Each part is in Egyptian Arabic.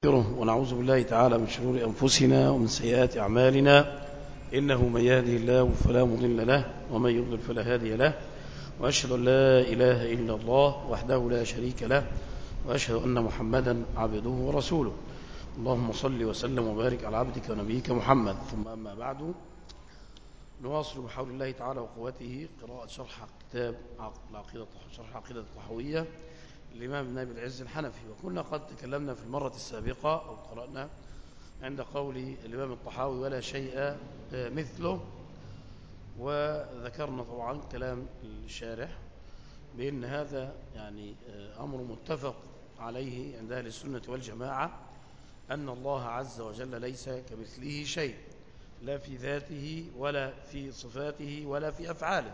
ونستغفره ونعوذ بالله تعالى من شرور أنفسنا ومن سيئات أعمالنا إنه من يهده الله فلا مضل له ومن يضلل فلا هادي له وأشهد أن لا إله إلا الله وحده لا شريك له وأشهد أن محمدا عبده ورسوله اللهم صل وسلم وبارك على عبدك ونبيك محمد ثم أما بعد نواصل بحول الله تعالى وقوته قراءة شرح كتاب العقيدة شرح عقيدة الطحوية الإمام ابن أبي العز الحنفي وكنا قد تكلمنا في المرة السابقة أو قرأنا عند قول الإمام الطحاوي ولا شيء مثله وذكرنا طبعا كلام الشارح بأن هذا يعني أمر متفق عليه عند أهل السنة والجماعة أن الله عز وجل ليس كمثله شيء لا في ذاته ولا في صفاته ولا في أفعاله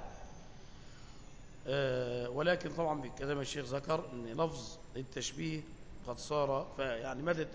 ولكن طبعا كلام الشيخ ذكر أن لفظ التشبيه قد صار يعني مدى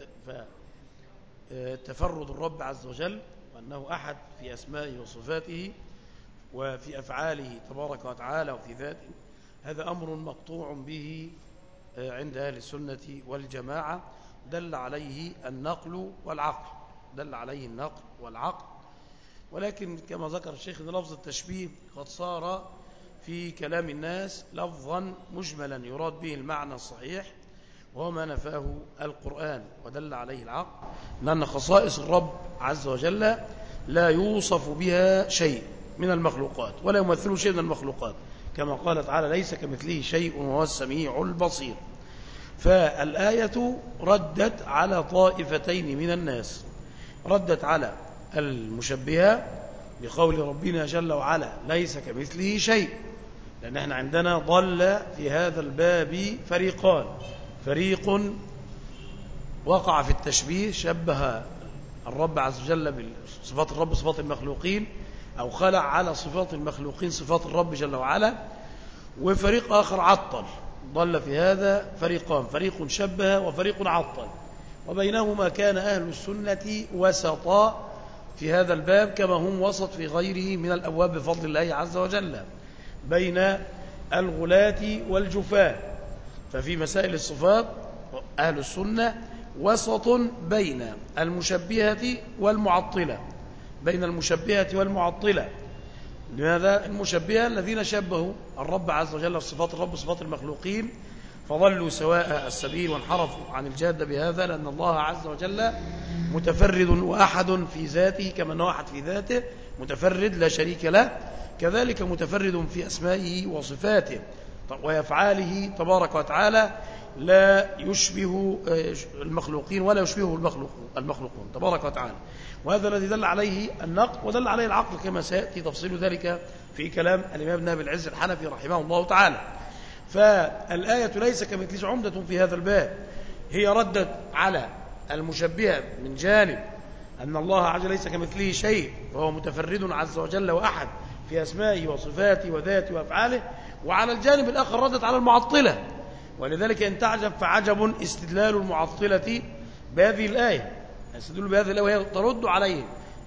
تفرد الرب عز وجل وأنه أحد في أسمائه وصفاته وفي أفعاله تبارك وتعالى وفي ذاته هذا أمر مقطوع به عند أهل السنة والجماعة دل عليه النقل والعقل دل عليه النقل والعقل ولكن كما ذكر الشيخ ان لفظ التشبيه قد صار في كلام الناس لفظا مجملا يراد به المعنى الصحيح وهو ما نفاه القرآن ودل عليه العقل لأن خصائص الرب عز وجل لا يوصف بها شيء من المخلوقات ولا يمثل شيء من المخلوقات كما قال تعالى ليس كمثله شيء وهو السميع البصير فالآية ردت على طائفتين من الناس ردت على المشبهة بقول ربنا جل وعلا ليس كمثله شيء لأن احنا عندنا ضل في هذا الباب فريقان فريق وقع في التشبيه شبه الرب عز وجل بصفات الرب صفات المخلوقين أو خلع على صفات المخلوقين صفات الرب جل وعلا وفريق آخر عطل ضل في هذا فريقان فريق شبه وفريق عطل وبينهما كان أهل السنة وسطا في هذا الباب كما هم وسط في غيره من الأبواب بفضل الله عز وجل بين الغلاة والجفاة ففي مسائل الصفات أهل السنة وسط بين المشبهة والمعطلة بين المشبهة والمعطلة لماذا المشبهة الذين شبهوا الرب عز وجل صفات الرب وصفات المخلوقين فضلوا سواء السبيل وانحرفوا عن الجادة بهذا لأن الله عز وجل متفرد وأحد في ذاته كما أنه أحد في ذاته متفرد لا شريك له كذلك متفرد في أسمائه وصفاته ويفعاله تبارك وتعالى لا يشبه المخلوقين ولا يشبهه المخلوقون تبارك وتعالى وهذا الذي دل عليه النقل ودل عليه العقل كما سيأتي تفصيل ذلك في كلام الإمام ابن أبي العز الحنفي رحمه الله تعالى فالآية ليس كمثل عمدة في هذا الباب هي ردت على المشبهة من جانب أن الله عز وجل ليس كمثله شيء وهو متفرد عز وجل وأحد في أسمائه وصفاته وذاته وأفعاله وعلى الجانب الآخر ردت على المعطلة ولذلك إن تعجب فعجب استدلال المعطلة بهذه الآية يستدل بهذه الآية وهي ترد عليهم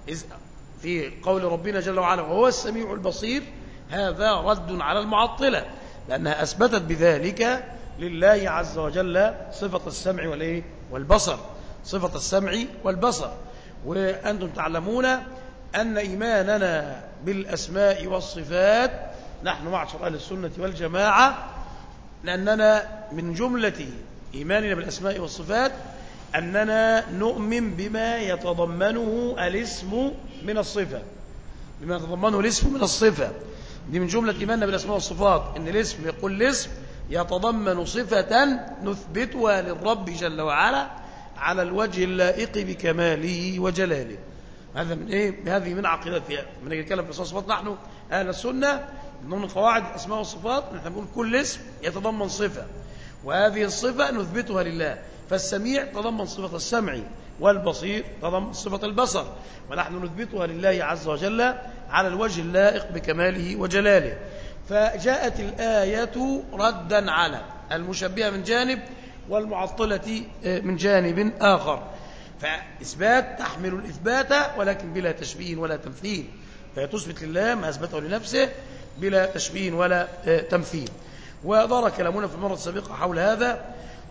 في قول ربنا جل وعلا وهو السميع البصير هذا رد على المعطلة لأنها أثبتت بذلك لله عز وجل صفة السمع والإيه والبصر صفة السمع والبصر وأنتم تعلمون أن إيماننا بالأسماء والصفات نحن معشر أهل السنة والجماعة لأننا من جملة إيماننا بالأسماء والصفات أننا نؤمن بما يتضمنه الاسم من الصفة بما يتضمنه الاسم من الصفة دي من جملة إيماننا بالأسماء والصفات إن الاسم يقول الاسم يتضمن صفة نثبتها للرب جل وعلا على الوجه اللائق بكماله وجلاله هذا من إيه؟ هذه من عقيدتها من نتكلم في الصفات نحن أهل السنة من قواعد الأسماء والصفات نحن نقول كل اسم يتضمن صفة وهذه الصفة نثبتها لله فالسميع تضمن صفة السمع والبصير تضمن صفة البصر ونحن نثبتها لله عز وجل على الوجه اللائق بكماله وجلاله فجاءت الآية ردا على المشبهة من جانب والمعطلة من جانب آخر فإثبات تحمل الإثبات ولكن بلا تشبيه ولا تمثيل فتثبت لله ما أثبته لنفسه بلا تشبيه ولا تمثيل ودار كلامنا في المرة السابقة حول هذا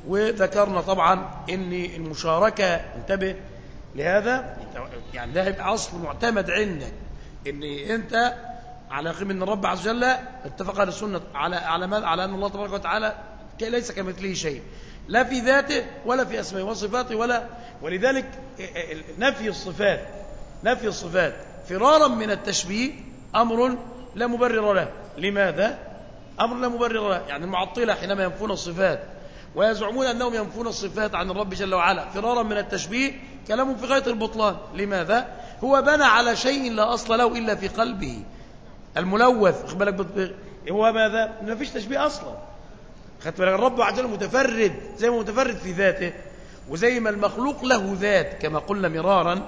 وذكرنا طبعا ان المشاركة انتبه لهذا يعني ده هيبقى اصل معتمد عندك ان انت على يقين ان الرب عز وجل اتفق على السنه على على على ان الله تبارك وتعالى ليس كمثله شيء لا في ذاته ولا في اسمائه وصفاته ولا ولذلك نفي الصفات نفي الصفات فرارا من التشبيه امر لا مبرر له لماذا امر لا مبرر له يعني المعطله حينما ينفون الصفات ويزعمون انهم ينفون الصفات عن الرب جل وعلا فرارا من التشبيه كلام في غايه البطلان لماذا هو بنى على شيء لا اصل له الا في قلبه الملوث بالك هو ماذا ما فيش تشبيه اصلا خدت بالك الرب عز وجل متفرد زي ما متفرد في ذاته وزي ما المخلوق له ذات كما قلنا مرارا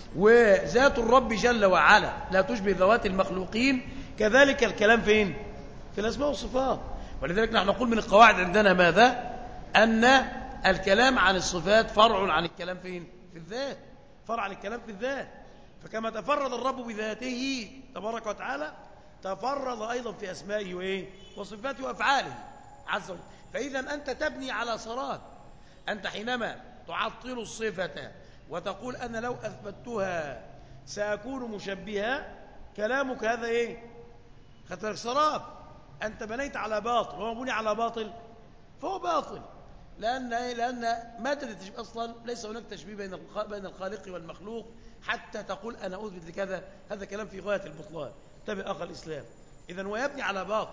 وذات الرب جل وعلا لا تشبه ذوات المخلوقين كذلك الكلام فين في الاسماء والصفات ولذلك نحن نقول من القواعد عندنا ماذا ان الكلام عن الصفات فرع عن الكلام فين في الذات فرع عن الكلام في الذات فكما تفرد الرب بذاته تبارك وتعالى تفرد أيضا في أسمائه وإيه وصفاته وأفعاله عز وجل فإذا أنت تبني على صراد أنت حينما تعطل الصفة وتقول أنا لو أثبتها سأكون مشبها كلامك هذا إيه خدت لك سراب أنت بنيت على باطل وهو بني على باطل فهو باطل لأن إيه؟ لأن مادة التشبيه أصلا ليس هناك تشبيه بين بين الخالق والمخلوق حتى تقول أنا أثبت لكذا هذا كلام في غاية البطلان تبع أخ الإسلام إذا ويبني على باطل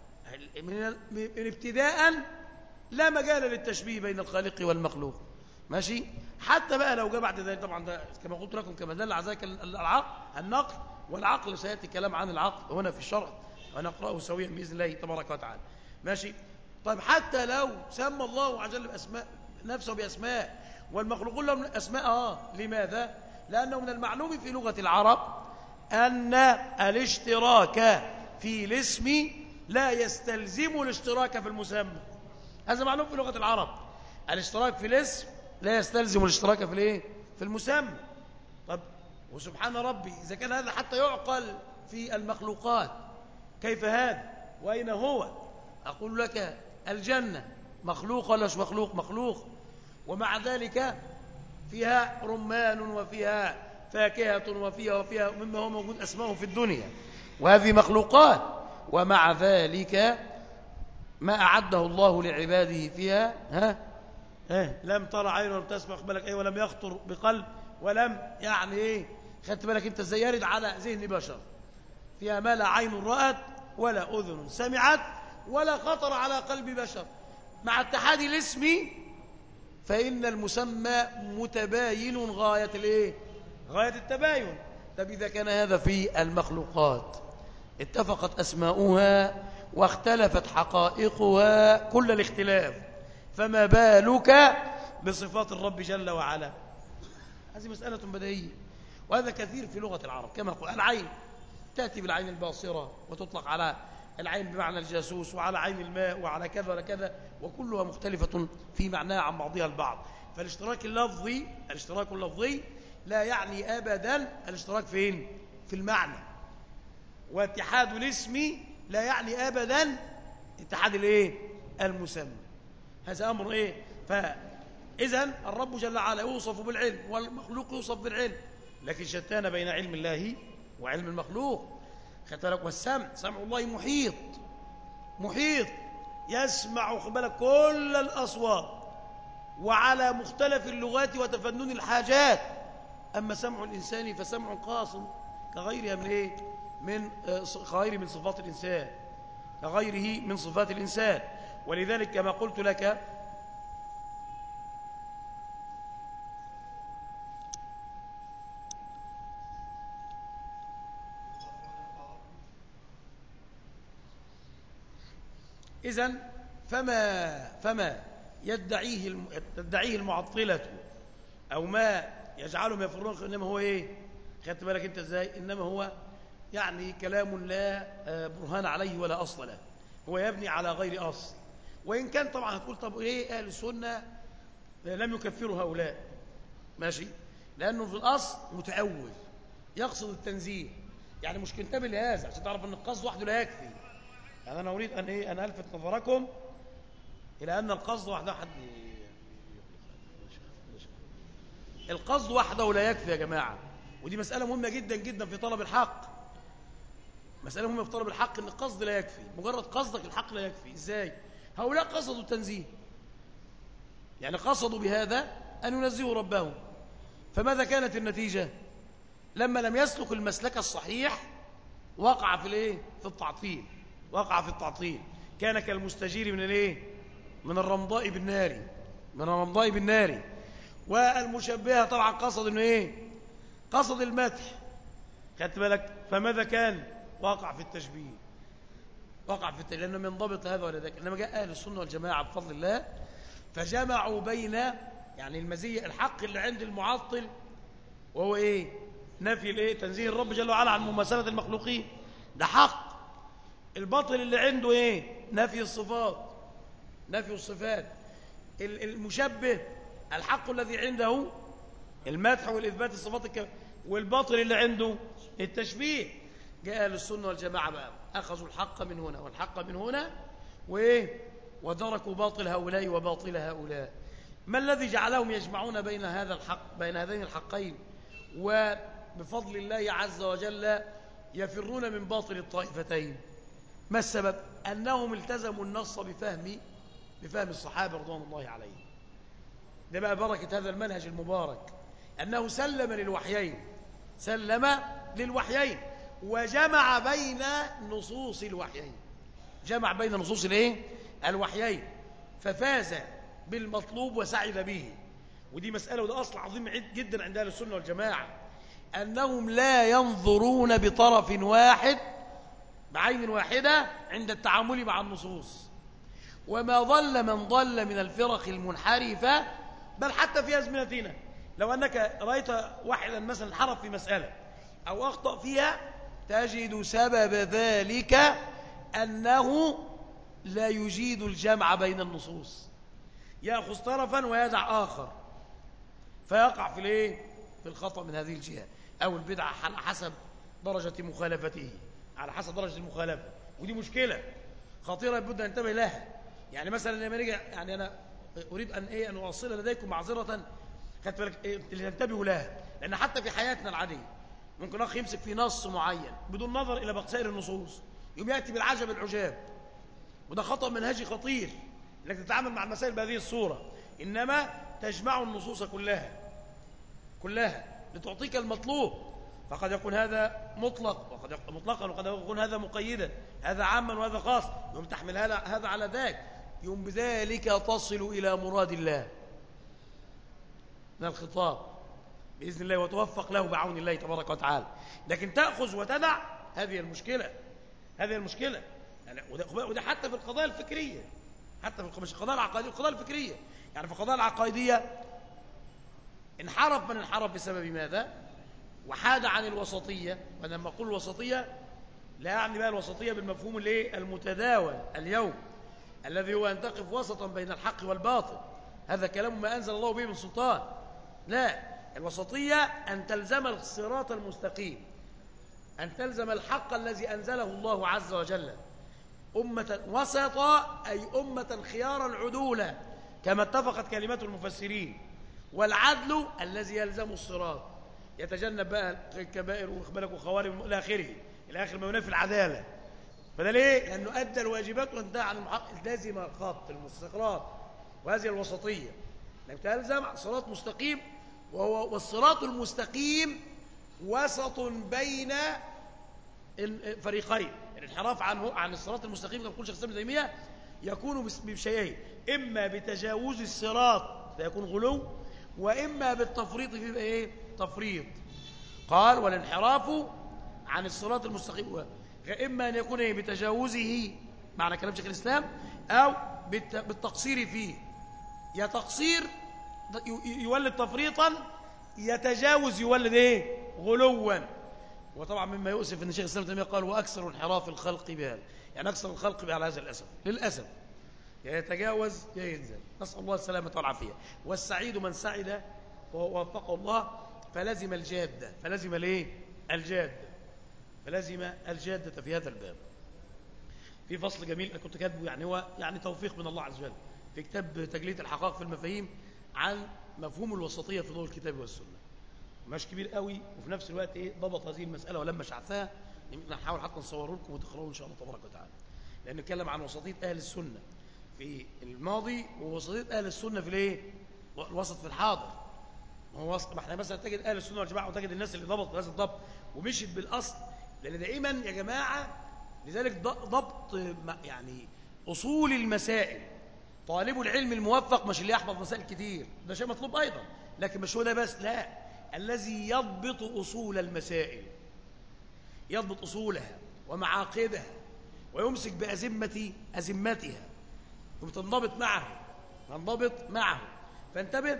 من ابتداء لا مجال للتشبيه بين الخالق والمخلوق ماشي حتى بقى لو جاء بعد ذلك طبعا ده كما قلت لكم كما دل على ذلك العقل النقل والعقل سياتي كلام عن العقل هنا في الشرع ونقراه سويا باذن الله تبارك وتعالى ماشي طيب حتى لو سمى الله عز وجل باسماء نفسه باسماء والمخلوقون لهم اسماء اه لماذا لانه من المعلوم في لغه العرب ان الاشتراك في الاسم لا يستلزم الاشتراك في المسمى هذا معلوم في لغة العرب الاشتراك في الاسم لا يستلزم الاشتراك في الايه في المسمى طب وسبحان ربي إذا كان هذا حتى يعقل في المخلوقات كيف هذا وأين هو أقول لك الجنة مخلوق ولا مش مخلوق مخلوق ومع ذلك فيها رمان وفيها فاكهة وفيها وفيها مما هو موجود أسماء في الدنيا وهذه مخلوقات ومع ذلك ما أعده الله لعباده فيها ها ها لم ترى عين ولم تسمع بالك ايه ولم يخطر بقلب ولم يعني ايه خدت بالك انت ازاي يرد على ذهن بشر فيها ما لا عين رأت ولا أذن سمعت ولا خطر على قلب بشر مع اتحاد الاسم فإن المسمى متباين غاية الايه غاية التباين طب إذا كان هذا في المخلوقات اتفقت أسماؤها واختلفت حقائقها كل الاختلاف فما بالك بصفات الرب جل وعلا هذه مسألة بديهية وهذا كثير في لغة العرب كما قال العين تأتي بالعين الباصرة وتطلق على العين بمعنى الجاسوس وعلى عين الماء وعلى كذا وكذا وكلها مختلفة في معناها عن بعضها البعض فالاشتراك اللفظي الاشتراك اللفظي لا يعني أبدا الاشتراك فين في المعنى واتحاد الاسم لا يعني أبدا اتحاد الايه المسمى هذا أمر ايه فإذا الرب جل وعلا يوصف بالعلم والمخلوق يوصف بالعلم لكن شتان بين علم الله وعلم المخلوق خدت بالك والسمع سمع الله محيط محيط يسمع بالك كل الأصوات وعلى مختلف اللغات وتفنن الحاجات أما سمع الإنسان فسمع قاصر كغيرها من إيه من غير من صفات الإنسان كغيره من صفات الإنسان ولذلك كما قلت لك إذن فما فما يدعيه تدعيه المعطلة أو ما يجعلهم يفرون إنما هو إيه خدت بالك أنت إزاي إنما هو يعني كلام لا آه، برهان عليه ولا أصل له هو يبني على غير أصل وإن كان طبعا هتقول طب إيه أهل السنة لم يكفروا هؤلاء ماشي لأنه في الأصل متأول يقصد التنزيه يعني مش كنتبه لهذا عشان تعرف أن القصد وحده لا يكفي يعني أنا أريد أن, إيه أن ألفت نظركم إلى أن القصد وحده حد القصد وحده لا يكفي يا جماعة ودي مسألة مهمة جدا جدا في طلب الحق مسألة مهمة في طلب الحق ان القصد لا يكفي مجرد قصدك الحق لا يكفي ازاي هؤلاء قصدوا التنزيه يعني قصدوا بهذا أن ينزهوا ربهم فماذا كانت النتيجة لما لم يسلك المسلك الصحيح وقع في الايه في التعطيل وقع في التعطيل كان كالمستجير من الايه من الرمضاء بالنار من الرمضاء بالنار والمشبهه طبعا قصد انه ايه قصد المدح خدت بالك فماذا كان وقع في التشبيه وقع في التشبيه لانه من ضبط هذا ولا ذاك انما جاء اهل السنه والجماعه بفضل الله فجمعوا بين يعني المزيه الحق اللي عند المعطل وهو ايه نفي الايه تنزيه الرب جل وعلا عن مماثله المخلوقين ده حق الباطل اللي عنده ايه نفي الصفات نفي الصفات المشبه الحق الذي عنده المدح والاثبات الصفات الك... والباطل اللي عنده التشبيه جاء اهل السنه والجماعه بقى اخذوا الحق من هنا والحق من هنا وايه ودركوا باطل هؤلاء وباطل هؤلاء ما الذي جعلهم يجمعون بين هذا الحق بين هذين الحقين وبفضل الله عز وجل يفرون من باطل الطائفتين ما السبب أنهم التزموا النص بفهم بفهم الصحابة رضوان الله عليهم ده بقى بركة هذا المنهج المبارك أنه سلم للوحيين سلم للوحيين وجمع بين نصوص الوحيين جمع بين نصوص الايه الوحيين ففاز بالمطلوب وسعد به ودي مسألة وده أصل عظيم جدا عند أهل السنة والجماعة أنهم لا ينظرون بطرف واحد بعين واحدة عند التعامل مع النصوص وما ضل من ضل من الفرق المنحرفة بل حتى في أزمنتنا لو أنك رأيت واحدا مثلا حرف في مسألة أو أخطأ فيها تجد سبب ذلك أنه لا يجيد الجمع بين النصوص يأخذ طرفا ويدع آخر فيقع في الايه في الخطأ من هذه الجهة أو البدعة على حسب درجة مخالفته على حسب درجة المخالفة ودي مشكلة خطيرة يبدو أن ننتبه لها يعني مثلا لما نيجي يعني أنا أريد أن إيه أن أوصل لديكم معذرة خدت بالك إيه تنتبهوا لها لأن حتى في حياتنا العادية ممكن أخ يمسك في نص معين بدون نظر إلى بقسائر النصوص يوم يأتي بالعجب العجاب وده خطأ منهجي خطير انك تتعامل مع المسائل بهذه الصورة إنما تجمع النصوص كلها كلها لتعطيك المطلوب فقد يكون هذا مطلق وقد يكون مطلقا وقد يكون هذا مقيدا هذا عاما وهذا خاص يوم تحمل هذا على ذاك يوم بذلك تصل إلى مراد الله من الخطاب بإذن الله وتوفق له بعون الله تبارك وتعالى لكن تأخذ وتدع هذه المشكلة هذه المشكلة يعني وده, وده حتى في القضايا الفكرية حتى في مش القضايا العقائدية القضايا الفكرية يعني في القضايا العقائدية انحرف من انحرف بسبب ماذا وحاد عن الوسطية ولما أقول الوسطية لا يعني بقى الوسطية بالمفهوم الايه المتداول اليوم الذي هو أن تقف وسطا بين الحق والباطل هذا كلام ما أنزل الله به من سلطان لا الوسطية أن تلزم الصراط المستقيم أن تلزم الحق الذي أنزله الله عز وجل أمة وسطا أي أمة خيارا عدولا كما اتفقت كلمات المفسرين والعدل الذي يلزم الصراط يتجنب بقى الكبائر واخبارك وخوارم الى اخره الى اخر ما ينافي العداله فده ليه لانه ادى الواجبات وانتهى عن المحق لازم الخط المستقرات وهذه الوسطيه انك تلزم صراط مستقيم وهو والصراط المستقيم وسط بين فريقين الانحراف عنه عن الصراط المستقيم كما يقول شيخ الاسلام تيميه يكون بشيئين اما بتجاوز الصراط فيكون غلو واما بالتفريط في ايه تفريط قال والانحراف عن الصراط المستقيم اما ان يكون ايه بتجاوزه معنى كلام شيخ الاسلام او بالتقصير فيه يا تقصير يولد تفريطا يتجاوز يولد ايه غلوا وطبعا مما يؤسف ان شيخ الاسلام تيميه قال واكثر انحراف الخلق بهذا يعني اكثر الخلق على هذا الاسف للاسف يا يتجاوز يا ينزل نسال الله السلامه والعافيه والسعيد من سعد ووفقه الله فلزم الجاده فلزم الايه الجاده فلزم الجاده في هذا الباب في فصل جميل انا كنت كاتبه يعني هو يعني توفيق من الله عز وجل في كتاب تجليد الحقائق في المفاهيم عن مفهوم الوسطية في ضوء الكتاب والسنة مش كبير قوي وفي نفس الوقت ايه ضبط هذه المسألة ولما شعثها نحاول حتى نصوره لكم وتقرأوه إن شاء الله تبارك وتعالى لأن نتكلم عن وسطية أهل السنة في الماضي ووسطية أهل السنة في الايه الوسط في الحاضر ما هو ما احنا مثلا تجد أهل السنة والجماعة وتجد الناس اللي ضبط هذا الضبط ومشيت بالأصل لأن دائما يا جماعة لذلك ضبط يعني أصول المسائل طالب العلم الموفق مش اللي يحفظ مسائل كتير ده شيء مطلوب أيضا لكن مش هو ده بس لا الذي يضبط أصول المسائل يضبط أصولها ومعاقدها ويمسك بأزمة أزمتها وتنضبط معه تنضبط معه فانتبه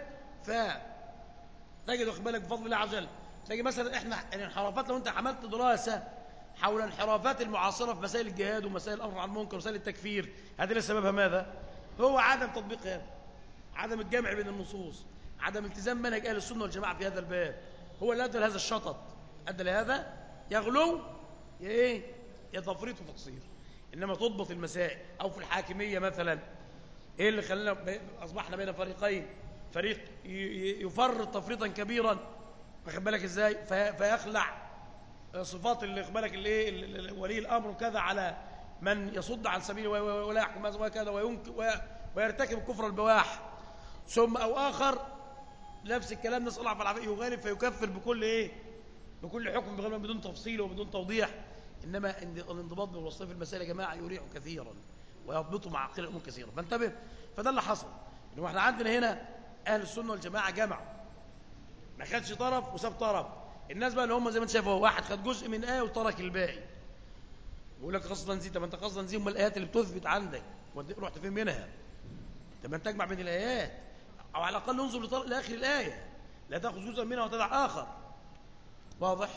فتجد واخد بالك بفضل الله عز وجل تلاقي مثلا احنا الانحرافات لو انت عملت دراسة حول انحرافات المعاصرة في مسائل الجهاد ومسائل الأمر عن المنكر ومسائل التكفير هذه سببها ماذا؟ هو عدم تطبيق هذا عدم الجمع بين النصوص عدم التزام منهج أهل السنة والجماعة في هذا الباب هو اللي أدى لهذا الشطط أدى لهذا يغلو يا إيه يا تفريط وتقصير إنما تضبط المسائل أو في الحاكمية مثلا إيه اللي خلينا أصبحنا بين فريقين فريق يفرط تفريطا كبيرا واخد بالك إزاي فيخلع صفات اللي بالك الايه ولي الامر وكذا على من يصد عن سبيله ولا يحكم وكذا ويرتكب الكفر البواح ثم او اخر نفس الكلام نسال الله العافيه يغالب فيكفر بكل ايه بكل حكم بدون تفصيل وبدون توضيح انما الانضباط بالوصف في المسائل يا جماعه يريح كثيرا ويضبطه مع عقل الامور كثيرا فانتبه فده اللي حصل انه احنا عندنا هنا اهل السنه والجماعه جمعوا ما خدش طرف وساب طرف الناس بقى اللي هم زي ما انت شايف واحد خد جزء من آية وترك الباقي يقول لك قصدا نزيد طب انت قصدا نزيد امال الآيات اللي بتثبت عندك رحت فين منها طب انت تجمع بين الآيات أو على الأقل انظر لآخر الآية لا تأخذ جزءا منها وتدع آخر واضح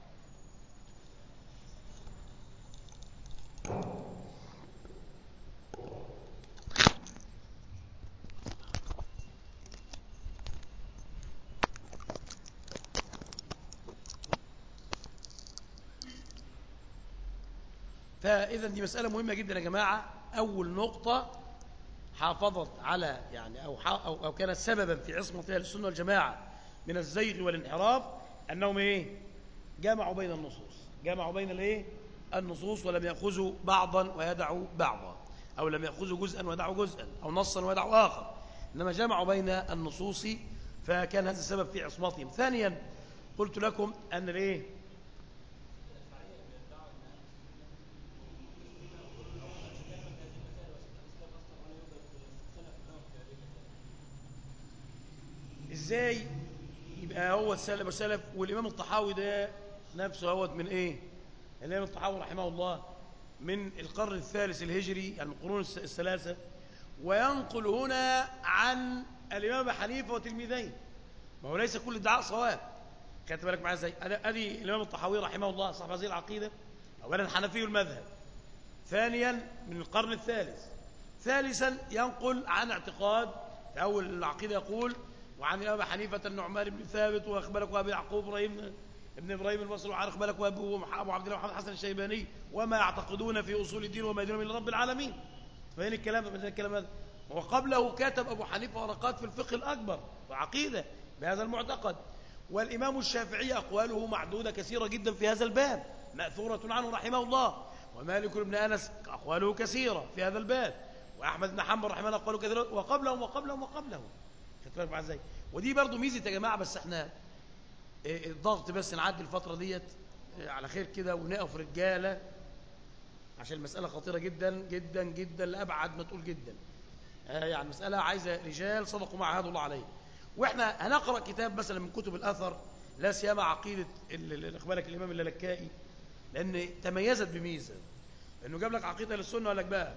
فإذا دي مسألة مهمة جدا يا جماعة أول نقطة حافظت على يعني أو, أو, أو كانت سببا في عصمة أهل السنة والجماعة من الزيغ والانحراف أنهم إيه جمعوا بين النصوص جمعوا بين الإيه النصوص ولم يأخذوا بعضا ويدعوا بعضا أو لم يأخذوا جزءا ويدعوا جزءا أو نصا ويدعوا آخر إنما جمعوا بين النصوص فكان هذا السبب في عصمتهم ثانيا قلت لكم أن الإيه ازاي يبقى هو السلف السلف والامام الطحاوي ده نفسه هو من ايه الامام الطحاوي رحمه الله من القرن الثالث الهجري يعني القرون الثلاثه وينقل هنا عن الامام حنيفه وتلميذين ما هو ليس كل ادعاء صواب خدت بالك معايا ازاي ادي الامام الطحاوي رحمه الله صاحب هذه العقيده اولا حنفي المذهب ثانيا من القرن الثالث ثالثا ينقل عن اعتقاد في اول العقيده يقول وعن أبي حنيفة النعمان بن ثابت وأخبرك وأبي يعقوب إبراهيم ابن إبراهيم المصري وعن أخبرك وأبو عبد الله محمد حسن الشيباني وما يعتقدون في أصول الدين وما يدينون من رب العالمين فين الكلام من الكلام هذا وقبله كتب أبو حنيفة ورقات في الفقه الأكبر وعقيدة بهذا المعتقد والإمام الشافعي أقواله معدودة كثيرة جدا في هذا الباب مأثورة عنه رحمه الله ومالك بن أنس أقواله كثيرة في هذا الباب وأحمد بن حنبل رحمه الله أقواله كثيرة وقبلهم وقبلهم وقبلهم خدت بالك ازاي ودي برضو ميزه يا جماعه بس احنا إيه، الضغط بس نعدي الفتره ديت إيه، على خير كده ونقف رجاله عشان المساله خطيره جدا جدا جدا لابعد ما تقول جدا آه، يعني مساله عايزه رجال صدقوا مع هذا الله عليه واحنا هنقرا كتاب مثلا من كتب الاثر لا سيما عقيده بالك الامام اللالكائي لان تميزت بميزه انه جاب لك عقيده للسنه ولا بقى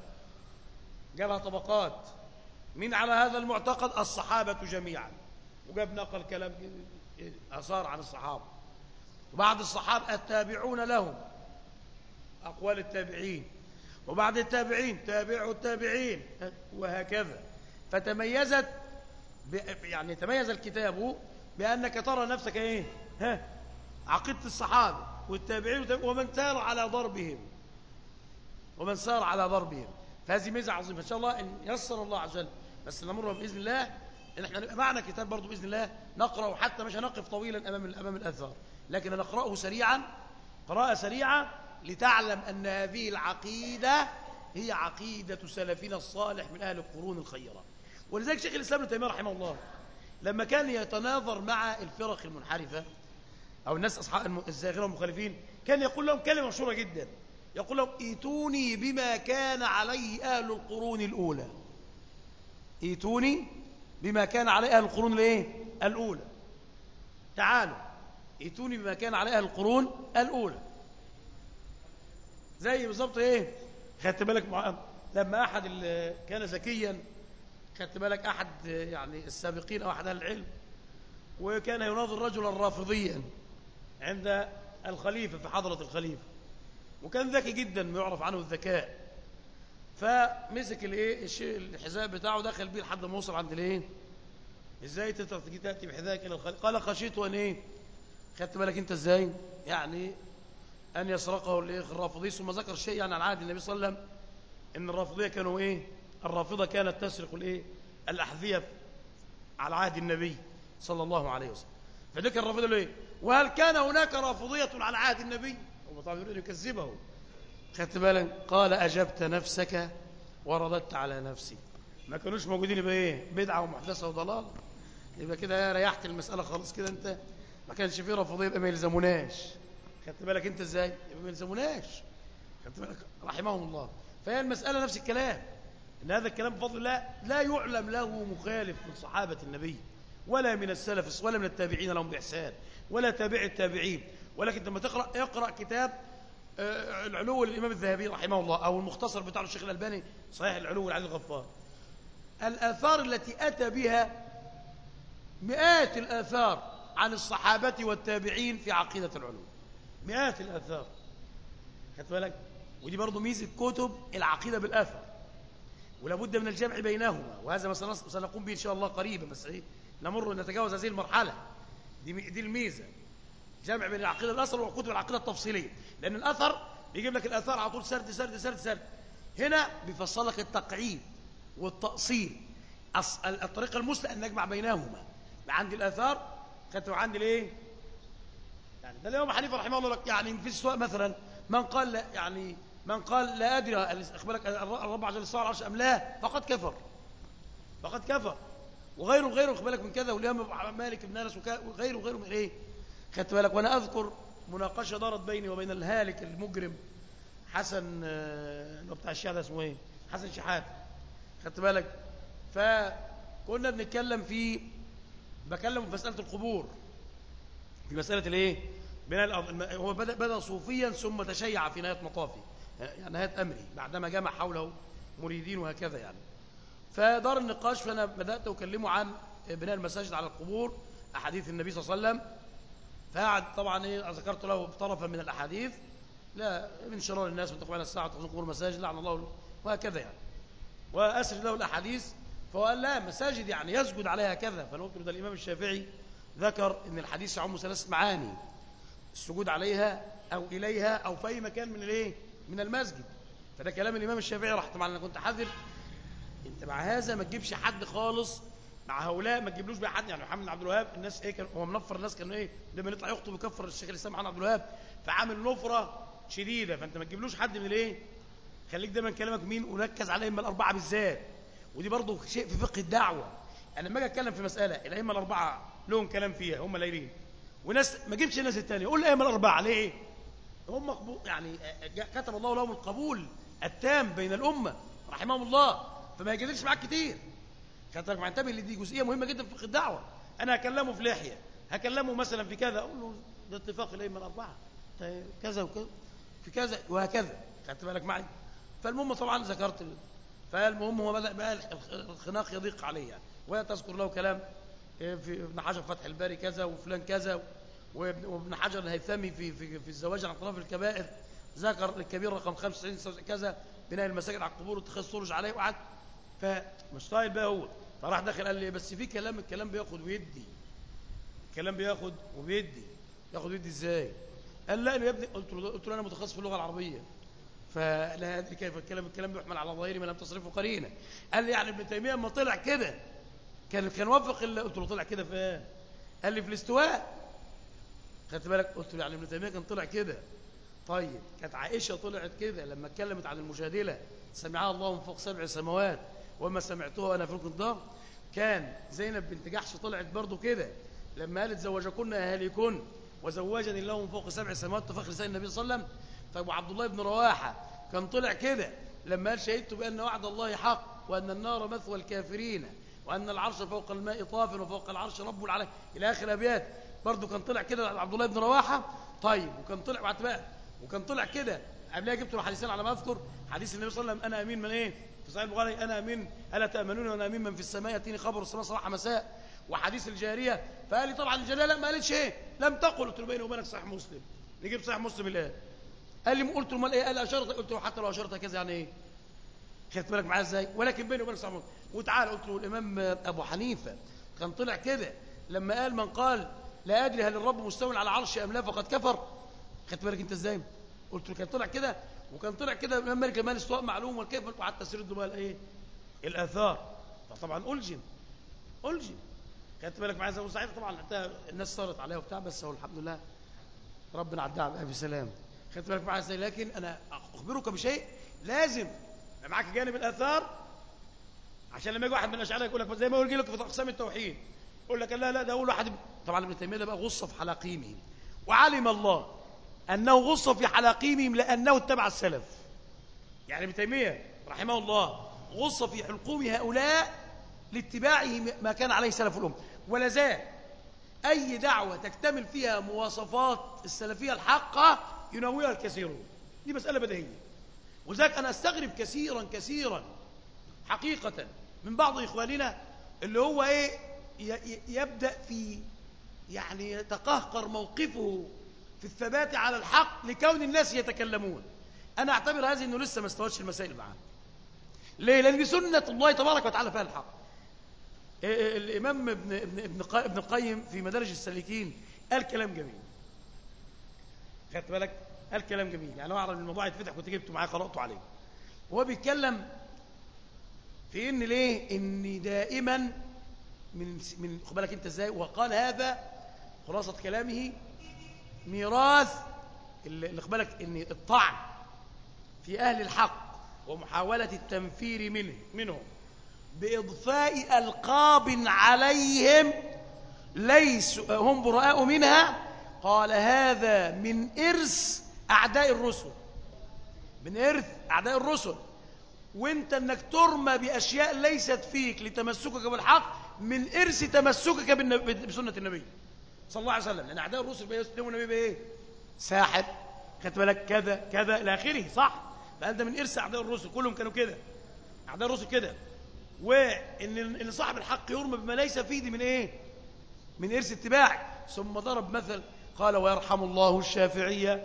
جابها طبقات من على هذا المعتقد الصحابة جميعا وجاب نقل كلام أثار عن الصحابة وبعد الصحابة التابعون لهم أقوال التابعين وبعد التابعين تابعوا التابعين وهكذا فتميزت يعني تميز الكتاب بأنك ترى نفسك إيه ها عقيدة الصحابة والتابعين ومن سار على ضربهم ومن سار على ضربهم فهذه ميزة عظيمة إن شاء الله إن يسر الله عز وجل بس نمر بإذن الله لان احنا معنا كتاب برضو باذن الله نقراه حتى مش هنقف طويلا امام امام الاثار لكن نقراه سريعا قراءه سريعه لتعلم ان هذه العقيده هي عقيده سلفنا الصالح من اهل القرون الخيره ولذلك شيخ الاسلام ابن تيميه رحمه الله لما كان يتناظر مع الفرق المنحرفه او الناس اصحاب الزاغره والمخالفين كان يقول لهم كلمه مشهوره جدا يقول لهم ايتوني بما كان عليه اهل القرون الاولى ايتوني بما كان عليه اهل القرون الايه الاولى تعالوا ايتوني بما كان عليه اهل القرون الاولى زي بالظبط ايه خدت بالك مع... لما احد اللي كان ذكيا خدت بالك احد يعني السابقين او احد اهل العلم وكان يناظر رجلا رافضيا عند الخليفه في حضره الخليفه وكان ذكي جدا ما يعرف عنه الذكاء فمسك الايه الشيء الحذاء بتاعه دخل بيه لحد ما وصل عند الايه ازاي تقدر تاتي بحذائك الى الخليفه قال خشيت ان ايه خدت بالك انت ازاي يعني ان يسرقه الايه الرافضي ثم ذكر شيء يعني عن عهد النبي صلى الله عليه وسلم ان الرافضيه كانوا ايه الرافضه كانت تسرق الايه الاحذيه على عهد النبي صلى الله عليه وسلم فذكر الرافضه له ايه وهل كان هناك رافضيه على عهد النبي هو طبعا يريد يكذبه خدت بالك قال اجبت نفسك ورددت على نفسي ما كانوش موجودين يبقى ايه بدعه ومحدثه وضلال يبقى كده ريحت المساله خالص كده انت ما كانش فيه رافضيه يبقى ما يلزموناش خدت بالك انت ازاي يبقى ما يلزموناش خدت بالك رحمهم الله فهي المساله نفس الكلام ان هذا الكلام بفضل الله لا يعلم له مخالف من صحابه النبي ولا من السلف ولا من التابعين لهم باحسان ولا تابع التابعين ولكن لما تقرا اقرا كتاب العلو للامام الذهبي رحمه الله او المختصر بتاع الشيخ الالباني صحيح العلو لعلي الغفار الاثار التي اتى بها مئات الاثار عن الصحابه والتابعين في عقيده العلو مئات الاثار خدت بالك ودي برضه ميزه كتب العقيده بالاثر ولا بد من الجمع بينهما وهذا ما سنقوم به ان شاء الله قريبا بس ايه نمر نتجاوز هذه المرحله دي دي الميزه جمع بين العقيده الاثر وكتب العقيده التفصيليه لان الاثر بيجيب لك الاثار على طول سرد سرد سرد سرد هنا بيفصل لك التقعيد والتاصيل الطريقه المثلى ان نجمع بينهما عندي الاثار كانت عندي الايه يعني ده اليوم حنيفه رحمه الله لك يعني في السؤال مثلا من قال لا يعني من قال لا ادري اخبرك الرب عز وجل استوى على العرش ام لا فقد كفر فقد كفر وغيره غيره خد بالك من كذا والامام مالك بن انس وغيره وغيره من ايه خدت بالك وانا اذكر مناقشه دارت بيني وبين الهالك المجرم حسن اللي بتاع الشيعة ده اسمه ايه حسن شحات خدت بالك فكنا بنتكلم في بكلم في مساله القبور في مساله الايه بناء الأرض هو بدا بدا صوفيا ثم تشيع في نهايه مطافي يعني نهايه امري بعدما جمع حوله مريدين وهكذا يعني فدار النقاش فانا بدات اكلمه عن بناء المساجد على القبور احاديث النبي صلى الله عليه وسلم فقعد طبعا ايه ذكرت له طرفا من الاحاديث لا من شرار الناس من تقوى الساعه وتخزن قبور المساجد لعن الله وهكذا يعني واسرد له الاحاديث فهو قال لا مساجد يعني يسجد عليها كذا فانا قلت له ده الامام الشافعي ذكر ان الحديث يعم ثلاث معاني السجود عليها او اليها او في اي مكان من الايه من المسجد فده كلام الامام الشافعي راح طبعا انا كنت حذر انت مع هذا ما تجيبش حد خالص مع هؤلاء ما تجيبلوش بقى حد يعني محمد عبد الوهاب الناس ايه كان هو منفر الناس كانوا ايه لما يطلع يخطب ويكفر الشيخ الاسلام محمد عبد الوهاب فعامل نفره شديده فانت ما تجيبلوش حد من الايه خليك دايما كلامك مين وركز على الائمه الاربعه بالذات ودي برضه شيء في فقه الدعوه انا لما اجي اتكلم في مساله الائمه الاربعه لهم كلام فيها هم لايرين وناس ما جيبش الناس الثانيه قول الائمه الاربعه ليه هم مقبول يعني كتب الله لهم القبول التام بين الامه رحمهم الله فما يجادلش معاك كتير خدت بالك انتبه دي جزئيه مهمه جدا في فقه الدعوه انا هكلمه في لحيه هكلمه مثلا في كذا اقول له ده اتفاق الائمه الاربعه كذا وكذا في كذا وهكذا خدت بالك معي فالمهم طبعا ذكرت فالمهم هو بدا بقى الخناق يضيق عليه يعني وتذكر له كلام في ابن حجر فتح الباري كذا وفلان كذا وابن حجر الهيثمي في في في الزواج عن طرف الكبائر ذكر الكبير رقم 95 كذا بناء المساجد على القبور واتخاذ سرج عليه وقعد فمش طايل بقى هو فراح داخل قال لي بس في كلام الكلام بياخد ويدي الكلام بياخد وبيدي ياخد ويدي ازاي قال لا يا ابني قلت له قلت له انا متخصص في اللغه العربيه فلا ادري كيف الكلام الكلام بيحمل على ظاهره ما لم تصرفه قرينه قال لي يعني ابن تيميه اما طلع كده كان كان وافق اللي قلت له طلع كده في ايه قال لي في الاستواء خدت بالك قلت له يعني ابن تيميه كان طلع كده طيب كانت عائشه طلعت كده لما اتكلمت عن المجادله سمعها الله من فوق سبع سماوات وما سمعتها انا في القدام كان زينب بنت جحش طلعت برضو كده لما قالت زوجكن اهاليكن وزوجني الله من فوق سبع سماوات تفخر سيدنا النبي صلى الله عليه وسلم طيب وعبد الله بن رواحه كان طلع كده لما قال شهدت بان وعد الله حق وان النار مثوى الكافرين وان العرش فوق الماء طاف وفوق العرش رب العالمين الى اخر الابيات برضه كان طلع كده عبد الله بن رواحه طيب وكان طلع بعد بقى وكان طلع كده قبلها جبت له حديثين على ما اذكر حديث النبي صلى الله عليه وسلم انا امين من ايه في صحيح البخاري انا امين الا تامنون وانا امين من في السماء ياتيني خبر السماء صباح مساء وحديث الجاريه فقال لي طبعا الجاريه لا ما قالتش ايه لم تقل قلت له بيني وبينك صحيح مسلم نجيب صحيح مسلم الان قال لي قلت له امال ايه قال اشرت قلت له حتى لو اشرت كذا يعني ايه خدت بالك معايا ازاي ولكن بيني وبينك صحيح مسلم وتعال قلت له الامام ابو حنيفه كان طلع كده لما قال من قال لا ادري هل الرب مستوى على عرش ام لا فقد كفر خدت بالك انت ازاي قلت له كان طلع كده وكان طلع كده الامام مالك كمان استواء معلوم والكيف وحتى سرد بقى الايه الاثار فطبعا الجم الجم خدت بالك معايا وساعتها طبعا حتى الناس صارت عليها وبتاع بس هو الحمد لله ربنا عدها بألف سلام خدت بالك معايا ازاي لكن انا اخبرك بشيء لازم معاك جانب الاثار عشان لما يجي واحد من الاشاعره يقول لك زي ما يقول لك في اقسام التوحيد يقول لك لا لا ده اول واحد طبعا ابن تيميه ده بقى غص في حلاقيمهم وعلم الله انه غص في حلاقيمهم لانه اتبع السلف يعني ابن تيميه رحمه الله غص في حلقوم هؤلاء لاتباعه ما كان عليه سلف الامه ولا زال اي دعوه تكتمل فيها مواصفات السلفيه الحقه يناولها الكثيرون دي مساله بديهيه ولذلك انا استغرب كثيرا كثيرا حقيقه من بعض اخواننا اللي هو ايه يبدا في يعني يتقهقر موقفه في الثبات على الحق لكون الناس يتكلمون انا اعتبر هذه انه لسه ما استوتش المسائل معاه ليه لان سنه الله تبارك وتعالى فيها الحق الامام ابن ابن ابن ابن القيم في مدارج السالكين قال كلام جميل خدت بالك قال كلام جميل يعني اعرف الموضوع يتفتح كنت جبته معايا قراته عليه وهو بيتكلم في ان ليه ان دائما من من خد بالك انت ازاي وقال هذا خلاصه كلامه ميراث اللي خد بالك ان الطعن في اهل الحق ومحاوله التنفير منه منهم باضفاء القاب عليهم ليس هم براء منها قال هذا من ارث اعداء الرسل من ارث اعداء الرسل وانت انك ترمى باشياء ليست فيك لتمسكك بالحق من ارث تمسكك بسنه النبي صلى الله عليه وسلم لان اعداء الرسل بيسلموا النبي بايه ساحر خدت بالك كذا كذا الى اخره صح فقال ده من ارث اعداء الرسل كلهم كانوا كده اعداء الرسل كده وان ان صاحب الحق يرمى بما ليس فيه دي من ايه من ارث اتباعك ثم ضرب مثل قال ويرحم الله الشافعيه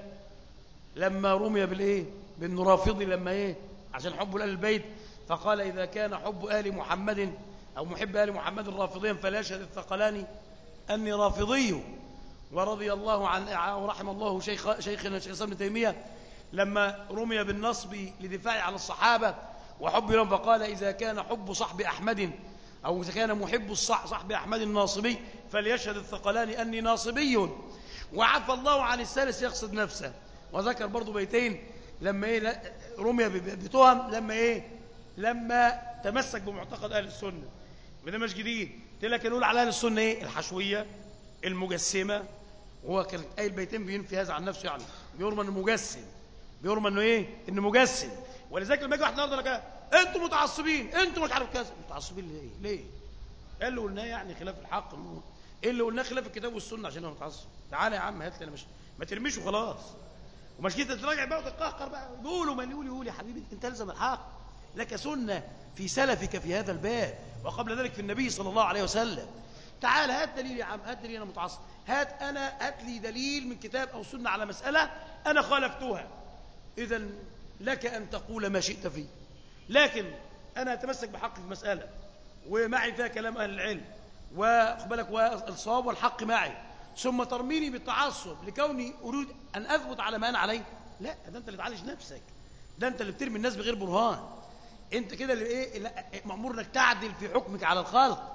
لما رمي بالايه بالنرافضي لما ايه عشان حب ال البيت فقال اذا كان حب ال محمد او محب ال محمد رافضيا فلا يشهد الثقلان اني رافضي ورضي الله عن ورحم الله شيخ شيخنا شيخ ابن تيميه لما رمي بالنصب لدفاع عن الصحابه وحب لهم فقال إذا كان حب صحب أحمد أو إذا كان محب صحب أحمد الناصبي فليشهد الثقلان أني ناصبي وعفى الله عن الثالث يقصد نفسه وذكر برضو بيتين لما إيه رمي بتهم لما إيه لما تمسك بمعتقد أهل السنة وده مش جديد قلت لك نقول على أهل السنة إيه الحشوية المجسمة وهو كان أي البيتين بينفي هذا عن نفسه يعني بيرمى إنه مجسم بيرمى إنه إيه إنه مجسم ولذلك لما يجي واحد النهارده لك انتوا متعصبين انتوا مش عارف كذا متعصبين ليه ليه ايه اللي قلناه يعني خلاف الحق ايه اللي قلناه خلاف الكتاب والسنه عشان انا متعصب تعالى يا عم هات لي انا مش ما ترميش وخلاص ومش كده تراجع بقى وتتقهقر بقى يقولوا من يقول يقول يا حبيبي انت الزم الحق لك سنه في سلفك في هذا الباب وقبل ذلك في النبي صلى الله عليه وسلم تعال هات دليل يا عم هات دليل انا متعصب هات انا هات لي دليل من كتاب او سنه على مساله انا خالفتها اذا لك أن تقول ما شئت فيه لكن أنا أتمسك بحق في مسألة ومعي فيها كلام أهل العلم وأقبلك والصواب والحق معي ثم ترميني بالتعصب لكوني أريد أن أثبت على ما أنا عليه لا ده أنت اللي تعالج نفسك ده أنت اللي بترمي الناس بغير برهان أنت كده اللي إيه مأمور أنك تعدل في حكمك على الخلق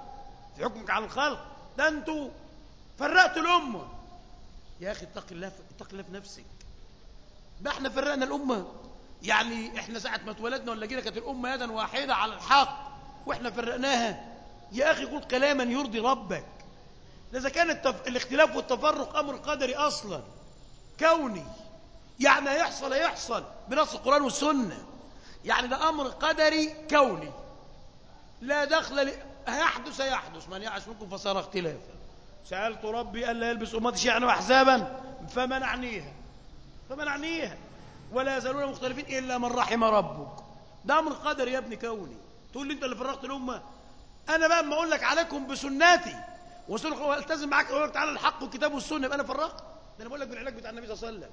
في حكمك على الخلق ده انتوا فرقتوا الامه يا اخي اتق الله اتق الله في نفسك ده احنا فرقنا الامه يعني احنا ساعه ما اتولدنا ولا جينا كانت الامه يدا واحده على الحق واحنا فرقناها يا اخي قل كلاما يرضي ربك ده اذا كان التف... الاختلاف والتفرق امر قدري اصلا كوني يعني هيحصل هيحصل بنص القران والسنه يعني ده امر قدري كوني لا دخل ل... هيحدث هيحدث من يعش منكم فصار اختلافا سالت ربي الا يلبس امتي شيعا واحزابا فمنعنيها فمنعنيها ولا يزالون مختلفين الا من رحم ربك ده امر قدري يا ابني كوني تقول لي انت اللي فرقت الامه انا بقى اما اقول لك عليكم بسنتي وسنة والتزم معاك اقول لك تعالى الحق والكتاب والسنه يبقى انا فرقت ده انا بقول لك بالعلاج بتاع النبي صلى الله عليه وسلم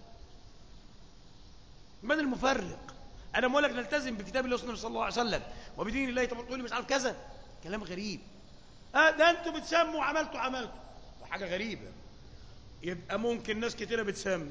من المفرق انا بقول لك نلتزم بكتاب الله والسنه صلى الله عليه وسلم وبدين الله طب تقول لي مش عارف كذا كلام غريب اه ده انتوا بتسموا عملتوا عملتوا وحاجه غريبه يبقى ممكن ناس كتيره بتسمي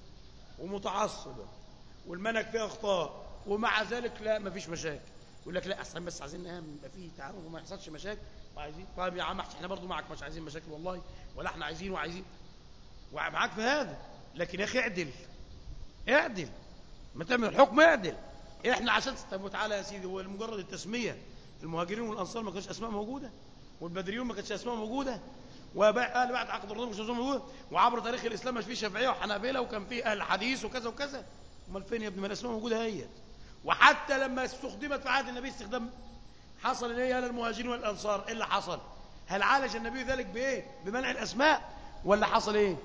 ومتعصبه والمنهج فيه اخطاء ومع ذلك لا مفيش مشاكل يقول لك لا احسن بس عايزين نعمل يبقى فيه تعاون وما يحصلش مشاكل وعايزين طيب يا عم احنا برضو معك مش عايزين مشاكل والله ولا احنا عايزين وعايزين ومعاك في هذا لكن يا اخي اعدل اعدل ما تعمل الحكم اعدل احنا عشان طب تعالى يا سيدي هو مجرد التسميه المهاجرين والانصار ما كانش اسماء موجوده والبدريون ما كانتش اسماء موجوده وبعد بعد عقد الرضا مش اسماء موجوده وعبر تاريخ الاسلام مش فيه شافعيه وحنابله وكان فيه اهل حديث وكذا وكذا امال فين يا ابني ما الاسماء موجوده هي وحتى لما استخدمت في عهد النبي استخدام حصل ان هي المهاجرين والانصار ايه اللي حصل هل عالج النبي ذلك بايه بمنع الاسماء ولا حصل ايه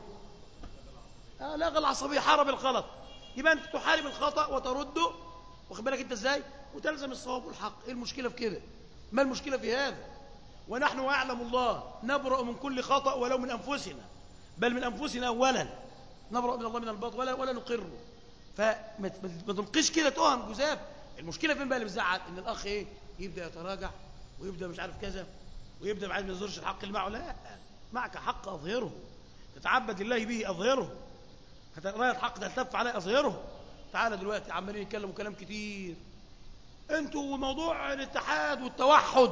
آه لغى العصبيه حارب الغلط يبقى انت تحارب الخطا وترده واخد بالك انت ازاي وتلزم الصواب والحق ايه المشكله في كده ما المشكله في هذا ونحن يعلم الله نبرأ من كل خطأ ولو من أنفسنا بل من أنفسنا أولا نبرأ من الله من الباطل ولا, ولا نقره فما تلقيش كده تهم جزاف المشكلة فين بقى اللي بتزعل ان الأخ إيه يبدأ يتراجع ويبدأ مش عارف كذا ويبدأ بعد ما يظهرش الحق اللي معه لا معك حق أظهره تتعبد الله به أظهره راية الحق تلتف عليه أظهره تعالى دلوقتي عمالين يتكلموا كلام كتير انتوا موضوع الاتحاد والتوحد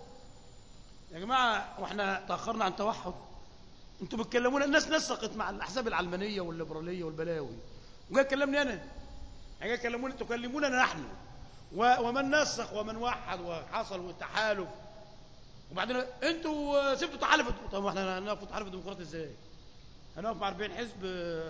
يا جماعة واحنا تأخرنا عن توحد انتوا بتكلمونا الناس نسقت مع الأحزاب العلمانية والليبرالية والبلاوي وجاي تكلمني أنا جاي تكلموني تكلمونا نحن ومن نسق ومن وحد وحصل والتحالف وبعدين انتوا سبتوا تحالف طب احنا هنقف في تحالف الديمقراطي ازاي هنقف مع 40 حزب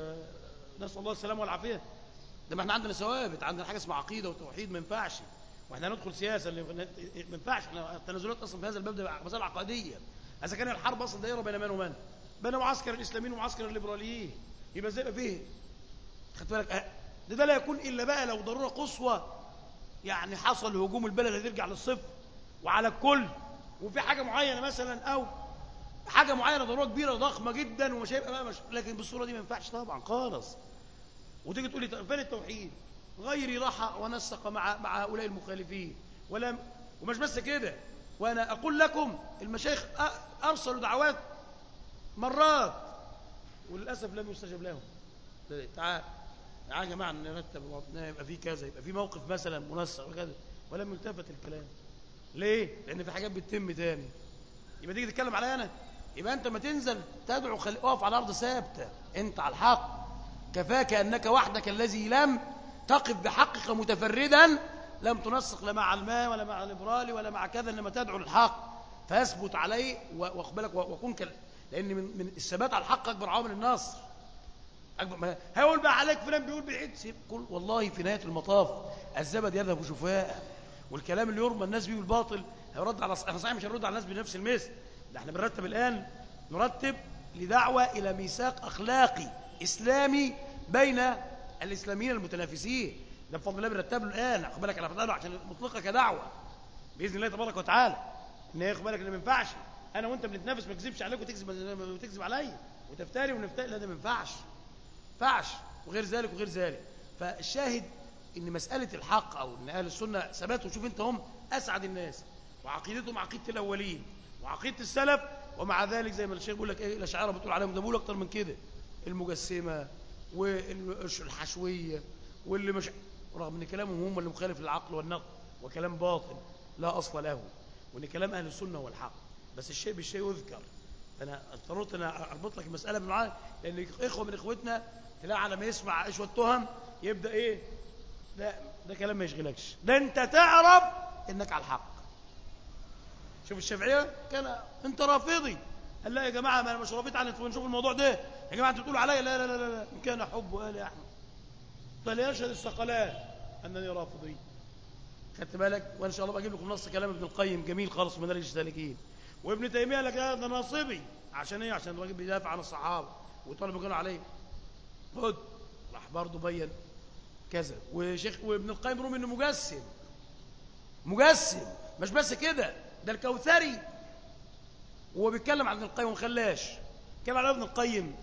نسال الله السلامه والعافيه ده ما احنا عندنا ثوابت عندنا حاجه اسمها عقيده وتوحيد ما ينفعش واحنا هندخل سياسه اللي ما ينفعش احنا التنازلات اصلا في هذا الباب ده مساله عقديه اذا كان الحرب اصلا دايره بين من ومن بين معسكر الاسلاميين ومعسكر الليبراليين يبقى ازاي يبقى فيه خدت بالك ده, ده لا يكون الا بقى لو ضروره قصوى يعني حصل هجوم البلد هترجع للصفر وعلى الكل وفي حاجه معينه مثلا او حاجه معينه ضروره كبيره ضخمه جدا ومش هيبقى بقى مش لكن بالصوره دي ما ينفعش طبعا خالص وتيجي تقول لي فين التوحيد غيري راح ونسق مع مع هؤلاء المخالفين ولا ومش بس كده وانا اقول لكم المشايخ ارسلوا دعوات مرات وللاسف لم يستجب لهم تعال تعال يا جماعه نرتب يبقى في كذا يبقى في موقف مثلا منسق وكذا ولم يلتفت الكلام ليه لان في حاجات بتتم تاني يبقى تيجي تتكلم عليا انا يبقى انت ما تنزل تدعو خلي اقف على الارض ثابته انت على الحق كفاك انك وحدك الذي لم تقف بحقك متفردا لم تنسق لا مع الماء ولا مع الليبرالي ولا مع كذا انما تدعو للحق فاثبت عليه واقبلك وكن كل لان من, من الثبات على الحق اكبر عوامل النصر اكبر ما هيقول بقى عليك فلان بيقول بعيد سيب كل والله في نهايه المطاف الزبد يذهب شفاء والكلام اللي يرمى الناس بيه بالباطل هيرد على احنا صحيح مش هنرد على الناس بنفس المثل ده احنا بنرتب الان نرتب لدعوه الى ميثاق اخلاقي اسلامي بين الاسلاميين المتنافسين ده بفضل الله بنرتب له الان خد بالك انا بتقاله عشان مطلقه كدعوه باذن الله تبارك وتعالى ان هي خد بالك ان ما ينفعش انا وانت بنتنافس ما اكذبش عليك وتكذب وتكذب عليا وتفتري ونفتري لا ده ما ينفعش ينفعش وغير ذلك وغير ذلك فالشاهد ان مساله الحق او ان اهل السنه ثباتوا شوف انت هم اسعد الناس وعقيدتهم عقيده الاولين وعقيده السلف ومع ذلك زي ما الشيخ بيقول لك ايه الاشاعره بتقول عليهم ده بيقول اكتر من كده المجسمه والحشويه واللي مش رغم ان كلامهم هم اللي مخالف للعقل والنقل وكلام باطل لا اصل له وان كلام اهل السنه هو الحق بس الشيء بالشيء يذكر فانا اضطررت انا اربط لك المساله بالمعاني لان اخوه من اخوتنا تلاقي على ما يسمع ايش والتهم يبدا ايه لا ده كلام ما يشغلكش ده انت تعرف انك على الحق شوف الشافعيه كان انت رافضي قال لا يا جماعه ما انا مش رافض على نشوف الموضوع ده يا جماعه انتوا بتقولوا عليا لا لا لا لا ان كان حب قال يا احمد فليشهد الثقلان انني رافضي خدت بالك وان شاء الله بجيب لكم نص كلام ابن القيم جميل خالص من مدارج السالكين وابن تيميه قال لك ده ناصبي عشان ايه عشان الراجل بيدافع عن الصحابه وطالب قالوا عليه خد راح برضه بين كذا وشيخ وابن القيم رومي انه مجسم مجسم مش بس كده ده الكوثري وهو بيتكلم عن ابن القيم وما خلاش كلام على ابن القيم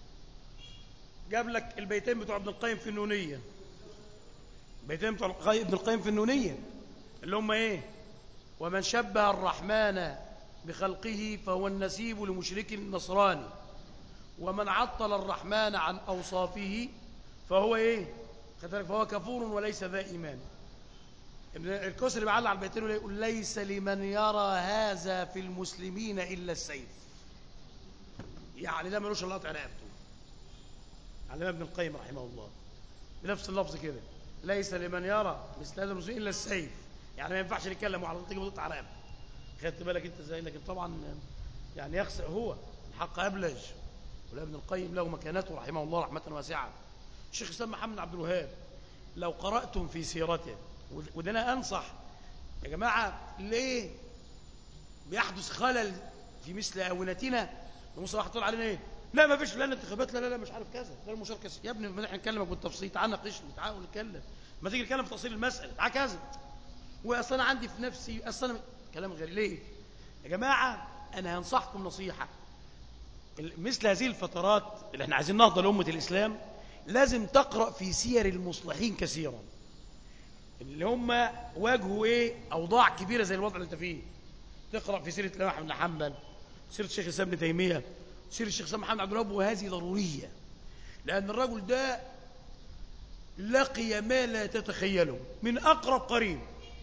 جاب لك البيتين بتوع ابن القيم في النونيه البيتين بتوع ابن القيم في النونيه اللي هم ايه ومن شبه الرحمن بخلقه فهو النسيب لمشرك نصراني ومن عطل الرحمن عن اوصافه فهو ايه فهو كفور وليس ذا ايمان ابن الكسري بعلق على البيتين يقول ليس لمن يرى هذا في المسلمين الا السيف يعني ده ملوش الله رقبته علم ابن القيم رحمه الله بنفس اللفظ كده ليس لمن يرى مثل هذا المسلمين الا السيف يعني ما ينفعش نتكلم وعلى تيجي بتقطع رقبته خدت بالك انت ازاي لكن طبعا يعني يخسئ هو الحق ابلج ابن القيم له مكانته رحمه الله رحمه واسعه الشيخ الاسلام محمد عبد الوهاب لو قراتم في سيرته وده انا انصح يا جماعه ليه بيحدث خلل في مثل اونتنا ومصر واحد طول علينا ايه لا ما فيش لا انتخابات لا لا لا مش عارف كذا لا المشاركه يا ابني ما احنا نكلمك بالتفصيل تعال ناقشني تعال نتكلم ما تيجي نتكلم في تفصيل المساله تعال كذا واصل انا عندي في نفسي اصل انا كلام غير ليه يا جماعه انا هنصحكم نصيحه مثل هذه الفترات اللي احنا عايزين نهضه لامه الاسلام لازم تقرا في سير المصلحين كثيرا اللي هم واجهوا ايه اوضاع كبيره زي الوضع اللي انت فيه تقرا في سيره الامام احمد بن حنبل سيره الشيخ الاسلام ابن تيميه سيره الشيخ الاسلام محمد عبد الوهاب وهذه ضروريه لان الرجل ده لقي ما لا تتخيله من اقرب قريب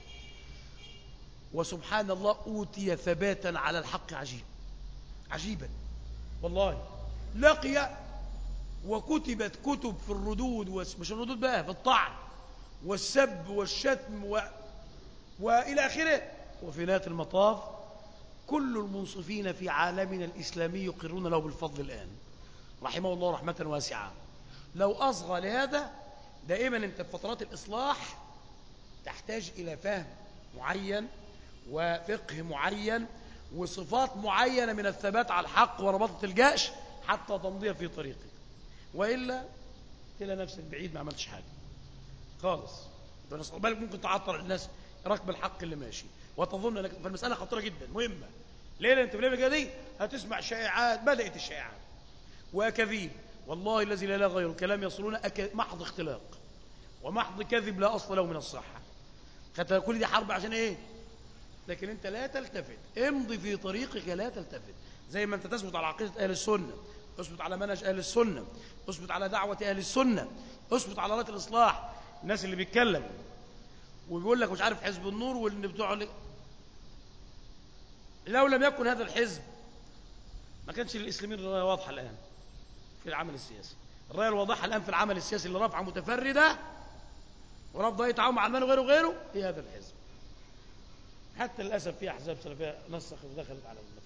وسبحان الله اوتي ثباتا على الحق عجيب عجيبا والله لقي وكتبت كتب في الردود مش الردود بقى في الطعن والسب والشتم و... وإلى آخره وفي نهاية المطاف كل المنصفين في عالمنا الإسلامي يقرون له بالفضل الآن رحمه الله رحمة واسعة لو أصغى لهذا دائما أنت في فترات الإصلاح تحتاج إلى فهم معين وفقه معين وصفات معينة من الثبات على الحق وربطة الجأش حتى تمضي في طريقك وإلا تلاقي نفسك بعيد ما عملتش حاجة خالص فنسأل بالك ممكن تعطل الناس ركب الحق اللي ماشي وتظن انك فالمسألة خطيرة جدا مهمة ليه لأن انت في دي هتسمع شائعات بدأت الشائعات وأكاذيب والله الذي لا اله غيره الكلام يصلون أك... محض اختلاق ومحض كذب لا أصل له من الصحة خدت كل دي حرب عشان ايه لكن انت لا تلتفت امضي في طريقك لا تلتفت زي ما انت تثبت على عقيدة أهل السنة اثبت على منهج أهل السنة اثبت على دعوة أهل السنة اثبت على رايه الإصلاح الناس اللي بيتكلم وبيقول لك مش عارف حزب النور واللي بتوع لو لم يكن هذا الحزب ما كانش للإسلاميين الراية واضحة الآن في العمل السياسي الراية الواضحة الآن في العمل السياسي اللي رافعة متفردة ورفض أي تعاون مع المال وغيره وغيره هي هذا الحزب حتى للأسف في أحزاب سلفية نسخت ودخلت على المفروض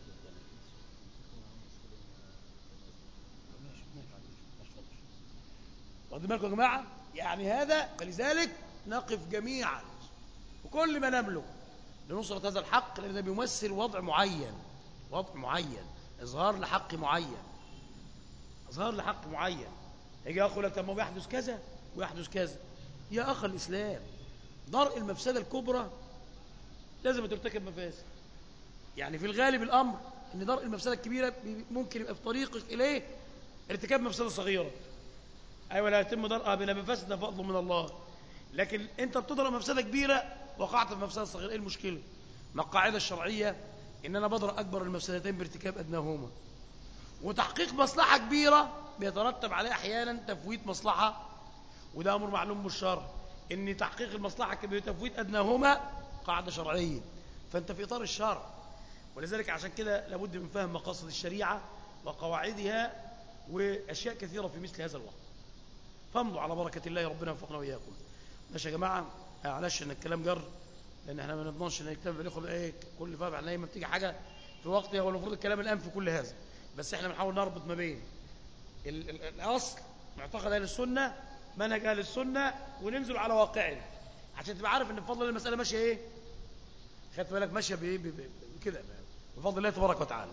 واخدين بالكم يا جماعه يعني هذا فلذلك نقف جميعا وكل ما نملك لنصرة هذا الحق لأن ده بيمثل وضع معين وضع معين إظهار لحق معين إظهار لحق معين يجي أقول لك طب ما بيحدث كذا ويحدث كذا يا أخ الإسلام درء المفسدة الكبرى لازم ترتكب مفاسد يعني في الغالب الأمر أن درء المفسدة الكبيرة ممكن يبقى في طريقك إليه ارتكاب مفسدة صغيرة أيوة لا يتم درءها بلا مفسدة فضل من الله لكن أنت بتضرب مفسدة كبيرة وقعت في مفسدة صغيرة إيه المشكلة ما القاعدة الشرعية إن أنا بضرب أكبر المفسدتين بارتكاب أدناهما وتحقيق مصلحة كبيرة بيترتب عليه أحيانا تفويت مصلحة وده أمر معلوم بالشرع إن تحقيق المصلحة بتفويت أدناهما قاعدة شرعية فأنت في إطار الشرع ولذلك عشان كده لابد من فهم مقاصد الشريعة وقواعدها وأشياء كثيرة في مثل هذا الوقت فامضوا على بركة الله ربنا يوفقنا وإياكم ماشي يا جماعة معلش ان الكلام جر لان احنا ما نضمنش ان الكتاب بياخد ايه كل فتره احنا لما بتيجي حاجه في وقتها هو المفروض الكلام الان في كل هذا بس احنا بنحاول نربط ما بين ال ال الاصل معتقد اهل السنه منهج اهل السنه وننزل على واقعنا عشان تبقى عارف ان بفضل الله المساله ماشيه ايه خدت بالك ماشيه بايه كده بفضل الله تبارك وتعالى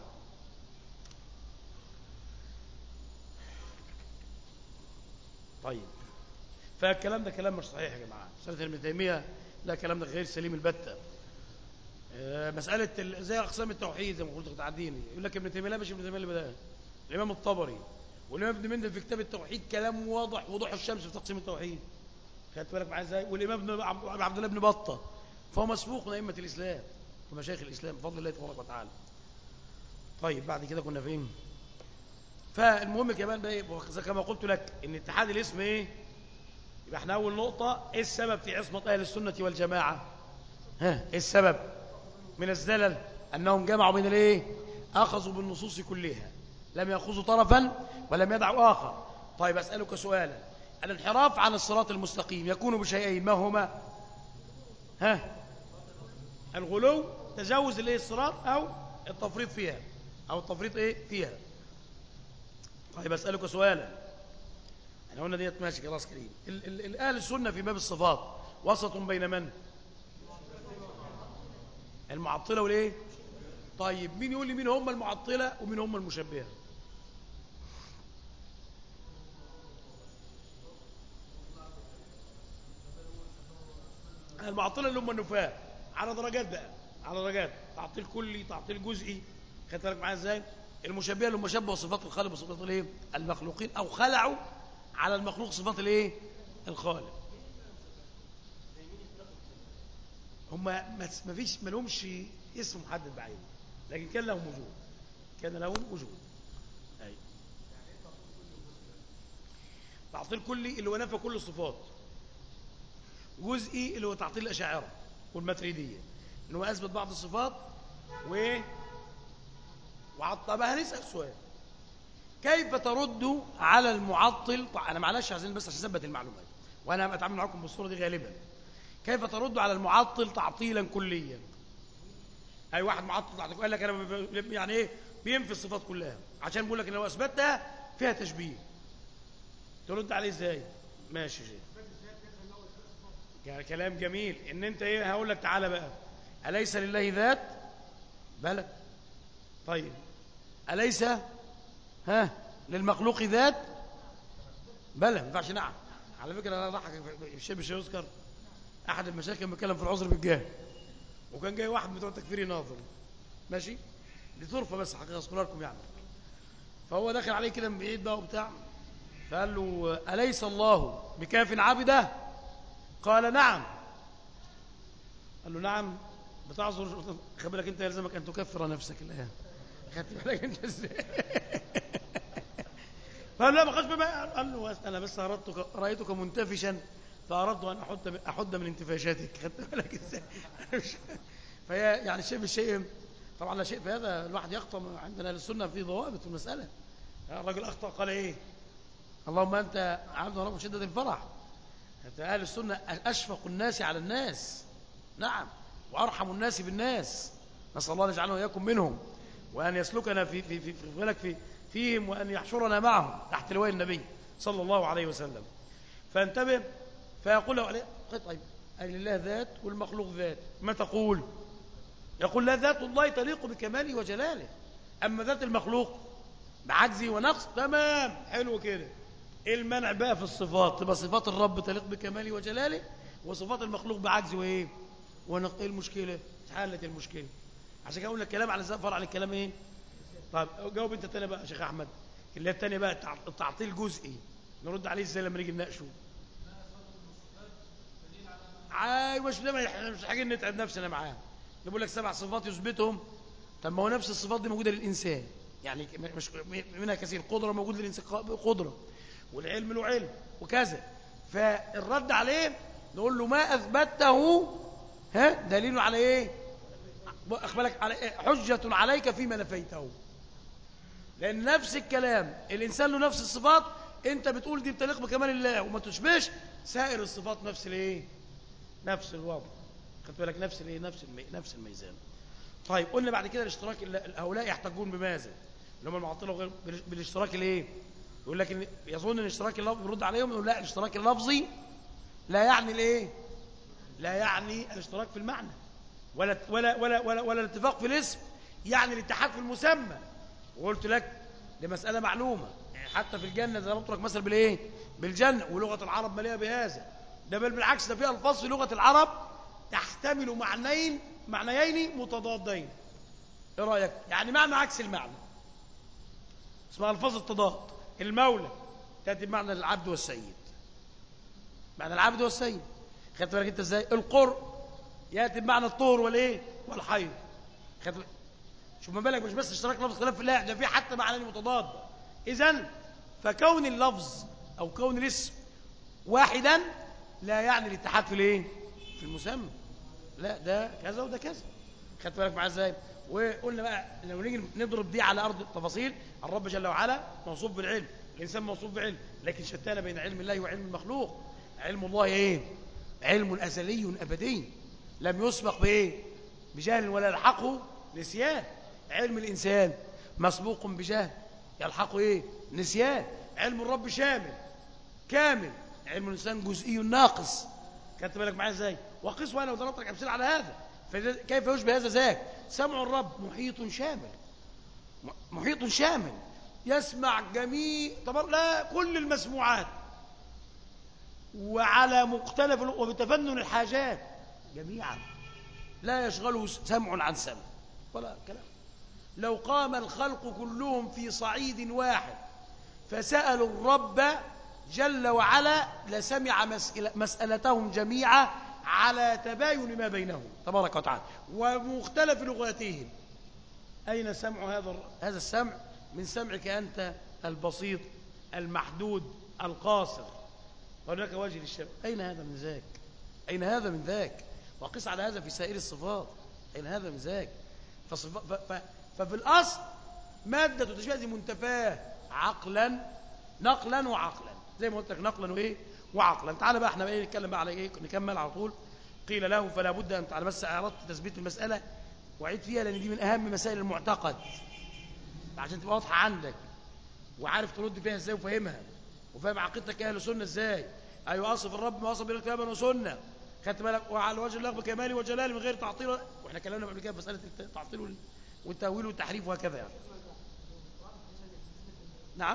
طيب فالكلام ده كلام مش صحيح يا جماعه مساله ابن تيميه لا كلام ده غير سليم البتة آه، مسألة زي أقسام التوحيد زي ما قلت تعديني يقول لك ابن تيمية لا مش ابن تيمية اللي بدأها الإمام الطبري والإمام ابن مندل في كتاب التوحيد كلام واضح وضوح الشمس في تقسيم التوحيد خدت بالك معايا ازاي والإمام ابن عبد الله بن بطة فهو مسبوق من أئمة الإسلام ومشايخ الإسلام بفضل الله تبارك وتعالى طيب بعد كده كنا فين فالمهم كمان بقى كما قلت لك ان اتحاد الاسم ايه يبقى احنا اول نقطة ايه السبب في عصمة اهل السنة والجماعة ها ايه السبب من الزلل انهم جمعوا بين الايه اخذوا بالنصوص كلها لم ياخذوا طرفا ولم يدعوا اخر طيب اسالك سؤالا الانحراف عن الصراط المستقيم يكون بشيئين ما هما ها الغلو تجاوز الايه الصراط او التفريط فيها او التفريط ايه فيها طيب اسالك سؤالا احنا قلنا ديت ماشي خلاص كريم الاهل السنه في باب الصفات وسط بين من المعطله والايه طيب مين يقول لي مين هم المعطله ومين هم المشبهه المعطله اللي هم النفاه على درجات بقى على درجات تعطيل كلي تعطيل جزئي خدت بالك معايا ازاي المشبهه اللي هم شبهوا صفات الخالق بصفات الايه المخلوقين او خلعوا على المخلوق صفات الايه الخالق هم ما فيش ما لهمش اسم محدد بعينه لكن كان لهم وجود كان لهم وجود اي تعطيل كلي اللي هو نفى كل الصفات جزئي اللي هو تعطيل الاشاعره والماتريديه اللي هو اثبت بعض الصفات و وعطى هنسال سؤال كيف ترد على المعطل انا معلش عايزين بس عشان اثبت المعلومات وانا بتعامل معاكم بالصوره دي غالبا كيف ترد على المعطل تعطيلا كليا اي واحد معطل تعطيل قال لك انا يعني ايه بينفي الصفات كلها عشان بيقول لك ان لو اثبتها فيها تشبيه ترد عليه ازاي ماشي شيخ كلام جميل ان انت ايه هقول لك تعالى بقى اليس لله ذات بلى طيب اليس ها للمخلوق ذات بلى ما ينفعش نعم على فكره انا ضحك الشيء مش يذكر احد المشايخ كان بيتكلم في العذر بالجهل وكان جاي واحد بتوع تكفير يناظر ماشي دي طرفه بس حقيقه اذكرها لكم يعني فهو داخل عليه كده من بعيد بقى وبتاع فقال له اليس الله بكاف عبده قال نعم قال له نعم بتعذر خلي بالك انت يلزمك ان تكفر نفسك الان خدت بالك انت ازاي فقال لا ما خدش قال له انا بس اردتك رايتك منتفشا فاردت ان احد احد من انتفاشاتك خدت بالك ازاي فهي يعني شيء بالشيء طبعا لا شيء في هذا الواحد يخطا عندنا اهل السنه في ضوابط في المساله الرجل اخطا قال ايه اللهم انت عبد رب شده الفرح انت اهل السنه اشفق الناس على الناس نعم وارحم الناس بالناس نسال الله ان يجعلنا واياكم منهم وان يسلكنا في في في في, في فيهم وان يحشرنا معهم تحت لواء النبي صلى الله عليه وسلم فانتبه فيقول له عليه طيب أي لله ذات والمخلوق ذات ما تقول يقول لا ذات الله تليق بكماله وجلاله أما ذات المخلوق بعجزه ونقص تمام حلو كده ايه المنع بقى في الصفات تبقى صفات الرب تليق بكماله وجلاله وصفات المخلوق بعجزه وايه ونق ايه المشكله اتحلت المشكله عشان كده اقول لك كلام على فرع على الكلام ايه طيب جاوب انت تاني بقى يا شيخ احمد اللي هي الثانيه بقى التعطيل جزئي نرد عليه ازاي لما نيجي نناقشه ايوه مش مش حاجه نتعب نفسنا معاه يقول لك سبع صفات يثبتهم طب ما هو نفس الصفات دي موجوده للانسان يعني مش منها كثير قدره موجود للانسان قدره والعلم له علم وكذا فالرد عليه نقول له ما اثبته ها دليل على ايه أخبرك على حجة عليك فيما نفيته لأن نفس الكلام الإنسان له نفس الصفات أنت بتقول دي بتليق بكمال الله وما تشبهش سائر الصفات نفس الايه نفس الوضع خدت بالك نفس الايه نفس المي... نفس الميزان طيب قلنا بعد كده الاشتراك هؤلاء يحتاجون بماذا اللي هم المعطله غير بالاشتراك الايه يقول لك إن يظن ان الاشتراك اللفظي بيرد عليهم يقول لا الاشتراك اللفظي لا يعني الايه لا يعني الاشتراك في المعنى ولا ولا ولا ولا, ولا الاتفاق في الاسم يعني الاتحاد في المسمى وقلت لك دي مساله معلومه يعني حتى في الجنه زي ما قلت لك مثلا بالايه بالجنه ولغه العرب مليئه بهذا ده بل بالعكس ده في الفاظ في لغه العرب تحتمل معنيين معنيين متضادين ايه رايك يعني معنى عكس المعنى اسمها الفاظ التضاد المولى تاتي بمعنى العبد والسيد معنى العبد والسيد خدت بالك انت ازاي القر ياتي بمعنى الطهر والايه والحيض خدت بالك شوف ما بالك مش بس اشتراك لفظ خلاف لا ده في حتى معنى متضاد اذا فكون اللفظ او كون الاسم واحدا لا يعني الاتحاد في الايه في المسمى لا ده كذا وده كذا خدت بالك معايا ازاي وقلنا بقى لو نيجي نضرب دي على ارض التفاصيل الرب جل وعلا موصوف بالعلم الانسان موصوف بعلم لكن شتان بين علم الله وعلم المخلوق علم الله ايه علم ازلي ابدي لم يسبق بايه بجهل ولا يلحقه نسيان علم الانسان مسبوق بجهل يلحقه ايه نسيان علم الرب شامل كامل علم الانسان جزئي ناقص خدت بالك معايا ازاي وقس وانا وضربت لك امثله على هذا كيف يشبه هذا ذاك سمع الرب محيط شامل محيط شامل يسمع جميع طبعا لا كل المسموعات وعلى مختلف وبتفنن الحاجات جميعا لا يشغله سمع عن سمع ولا كلام لو قام الخلق كلهم في صعيد واحد فسألوا الرب جل وعلا لسمع مسألتهم جميعا على تباين ما بينهم تبارك وتعالى ومختلف لغاتهم أين سمع هذا هذا السمع من سمعك أنت البسيط المحدود القاصر هناك وجه للشمع أين هذا من ذاك أين هذا من ذاك وقس على هذا في سائر الصفات أين هذا من ذاك ففي الأصل مادة تشبه منتفاه عقلا نقلا وعقلا زي ما قلت لك نقلا وايه وعقلا تعال بقى احنا ايه نتكلم بقى على ايه نكمل على طول قيل له فلا بد ان تعالى بس اردت تثبيت المساله وعيد فيها لان دي من اهم مسائل المعتقد عشان تبقى واضحه عندك وعارف ترد فيها ازاي وفاهمها وفاهم عقيدتك اهل السنه ازاي ايوه اصف الرب ما وصف به كتابا وسنه خدت بالك وعلى وجه الله بكماله وجلاله من غير تعطيل واحنا كلامنا قبل كده في مساله التعطيل والتاويل والتحريف وهكذا يعني نعم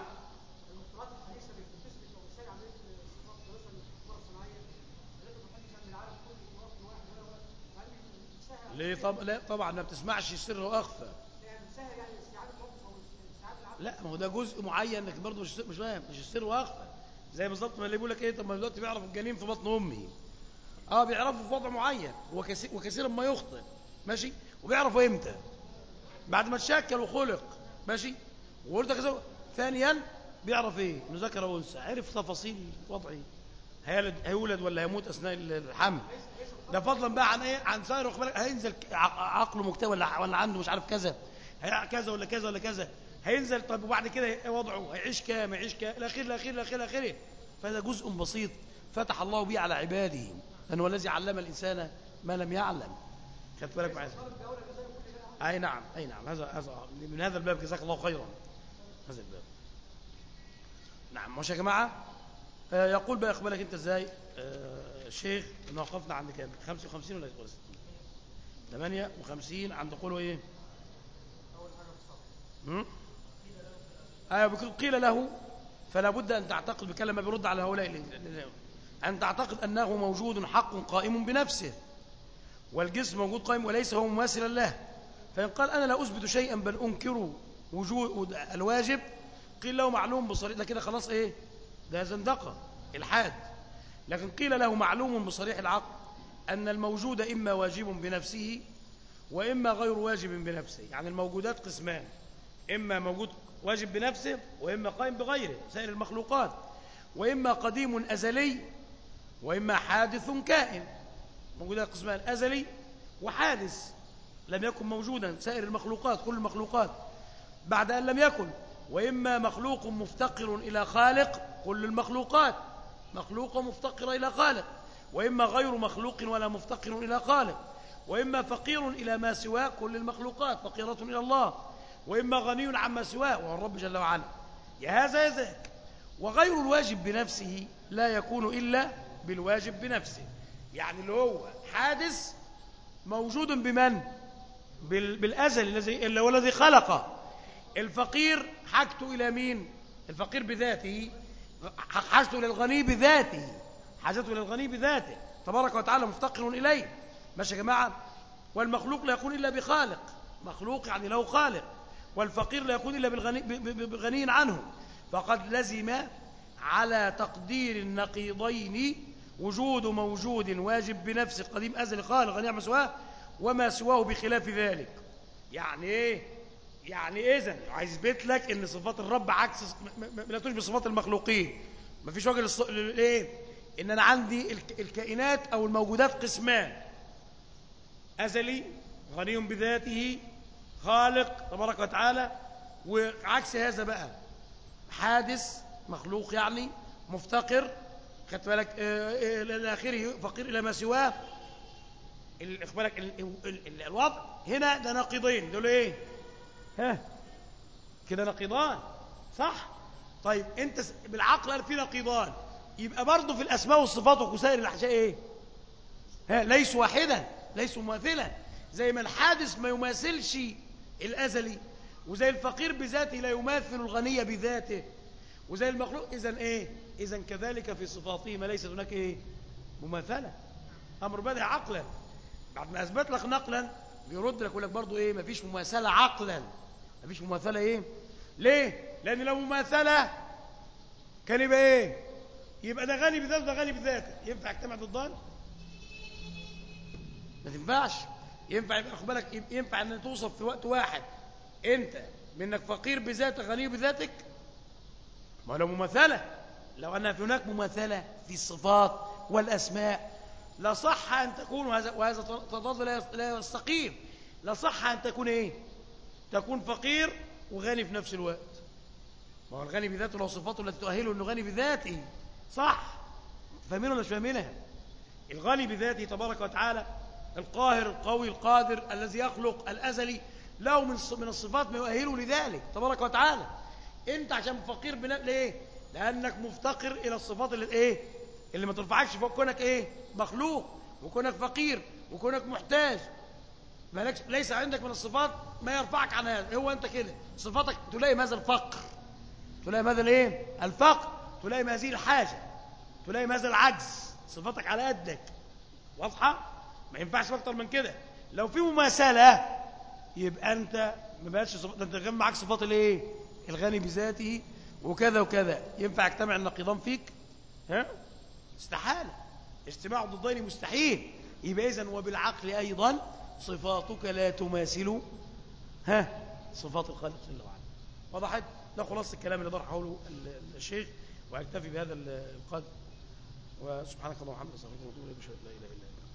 ليه طب لا طبعا ما بتسمعش السر واخفى لا ما هو ده جزء معين لكن برضه مش مش مش السر واخفى زي بالظبط ما اللي بيقول لك ايه طب ما دلوقتي بيعرف الجنين في بطن امه اه بيعرفه في وضع معين وكثير وكثيرا ما يخطئ ماشي وبيعرفوا امتى بعد ما تشكل وخلق ماشي وقلت كذا ثانيا بيعرف ايه انه ذكر وانثى عرف تفاصيل وضعه هيولد ولا هيموت اثناء الحمل ده فضلا بقى عن ايه عن سائر بالك هينزل عقله مكتوب ولا ولا عنده مش عارف كذا كذا ولا كذا ولا كذا هينزل طب وبعد كده ايه وضعه هيعيش كام هيعيش كام الى اخره الى اخره الى اخره الى اخره فهذا جزء بسيط فتح الله به على عباده لانه الذي علم الانسان ما لم يعلم خدت بالك معايا اي نعم اي نعم هذا هذا من هذا الباب جزاك الله خيرا هذا الباب نعم مش يا جماعه آه يقول بقى اخبارك انت ازاي آه شيخ ان وقفنا عند كام 55 ولا 60 58 عند قوله ايه اول حاجه في الصف ايوه قيل له فلا بد ان تعتقد بكلمه بيرد على هؤلاء ان تعتقد انه موجود حق قائم بنفسه والجسم موجود قائم وليس هو مماثلا له فإن قال أنا لا أثبت شيئا بل أنكر وجود الواجب قيل له معلوم بصريح ده كده خلاص إيه ده زندقة الحاد لكن قيل له معلوم بصريح العقل أن الموجود إما واجب بنفسه وإما غير واجب بنفسه يعني الموجودات قسمان إما موجود واجب بنفسه وإما قائم بغيره سائر المخلوقات وإما قديم أزلي وإما حادث كائن موجودات قسمان أزلي وحادث لم يكن موجودا سائر المخلوقات كل المخلوقات بعد أن لم يكن وإما مخلوق مفتقر إلى خالق كل المخلوقات مخلوق مفتقر إلى خالق وإما غير مخلوق ولا مفتقر إلى خالق وإما فقير إلى ما سواه كل المخلوقات فقيرة إلى الله وإما غني عما سواه وهو الرب جل وعلا يا هذا يا ذاك وغير الواجب بنفسه لا يكون إلا بالواجب بنفسه يعني اللي هو حادث موجود بمن بالأزل الذي اللي هو الذي خلقه الفقير حاجته إلى مين الفقير بذاته حاجته إلى الغني بذاته حاجته إلى الغني بذاته تبارك وتعالى مفتقر إليه ماشي يا جماعة والمخلوق لا يكون إلا بخالق مخلوق يعني له خالق والفقير لا يكون إلا بالغني بغني عنه فقد لزم على تقدير النقيضين وجود موجود واجب بنفسه قديم أزل خالق غني عما سواه وما سواه بخلاف ذلك يعني ايه يعني اذا عايز يثبت لك ان صفات الرب عكس لا تشبه صفات المخلوقين ما فيش وجه للايه ان انا عندي الكائنات او الموجودات قسمان ازلي غني بذاته خالق تبارك وتعالى وعكس هذا بقى حادث مخلوق يعني مفتقر خدت بالك آه، آه، الى اخره فقير الى ما سواه بالك الوضع هنا ده نقيضين دول ايه ها كده نقيضان صح طيب انت بالعقل قال في نقيضان يبقى برضه في الاسماء والصفات وسائر الاحشاء ايه ها ليس واحدا ليس مماثلا زي ما الحادث ما يماثلش الازلي وزي الفقير بذاته لا يماثل الغني بذاته وزي المخلوق اذا ايه اذا كذلك في صفاته ما ليست هناك ايه مماثله امر بديع عقلا بعد ما اثبت لك نقلا بيرد لك يقول لك برضه ايه مفيش مماثله عقلا مفيش مماثله ايه ليه لان لو مماثله كان يبقى ايه يبقى ده غني بذاته ده غني بذاته ينفع يجتمع ضدان ما تنفعش ينفع يبقى خد بالك ينفع ان توصف في وقت واحد انت منك فقير بذاتك غني بذاتك ما لو مماثله لو ان هناك مماثله في الصفات والاسماء لصح أن تكون وهذا, وهذا تضاد لا يستقيم لصح أن تكون إيه تكون فقير وغني في نفس الوقت ما هو الغني بذاته له صفاته التي تؤهله أنه غني بذاته صح فاهمين ولا مش فاهمينها الغني بذاته تبارك وتعالى القاهر القوي القادر الذي يخلق الأزلي له من من الصفات ما يؤهله لذلك تبارك وتعالى انت عشان فقير بنا... ليه لانك مفتقر الى الصفات اللي ايه اللي ما ترفعكش فوق كونك ايه مخلوق وكونك فقير وكونك محتاج مالكش ليس عندك من الصفات ما يرفعك عن هذا هو انت كده صفاتك تلاقي ماذا الفقر تلاقي ماذا الايه الفقر تلاقي ما هذه الحاجه تلاقي ماذا العجز صفاتك على قدك واضحه ما ينفعش اكتر من كده لو في مماثله يبقى انت ما بقاش صفات انت غير معاك صفات الايه الغني بذاته وكذا وكذا ينفع يجتمع النقيضان فيك ها استحالة اجتماع الضدين مستحيل يبقى إذن وبالعقل أيضا صفاتك لا تماثل ها صفات الخالق جل وعلا وضحت ده خلاص الكلام اللي ضرح حوله الشيخ وأكتفي بهذا القدر وسبحانك اللهم وبحمدك استغفرك واتوب اليك لا اله الا انت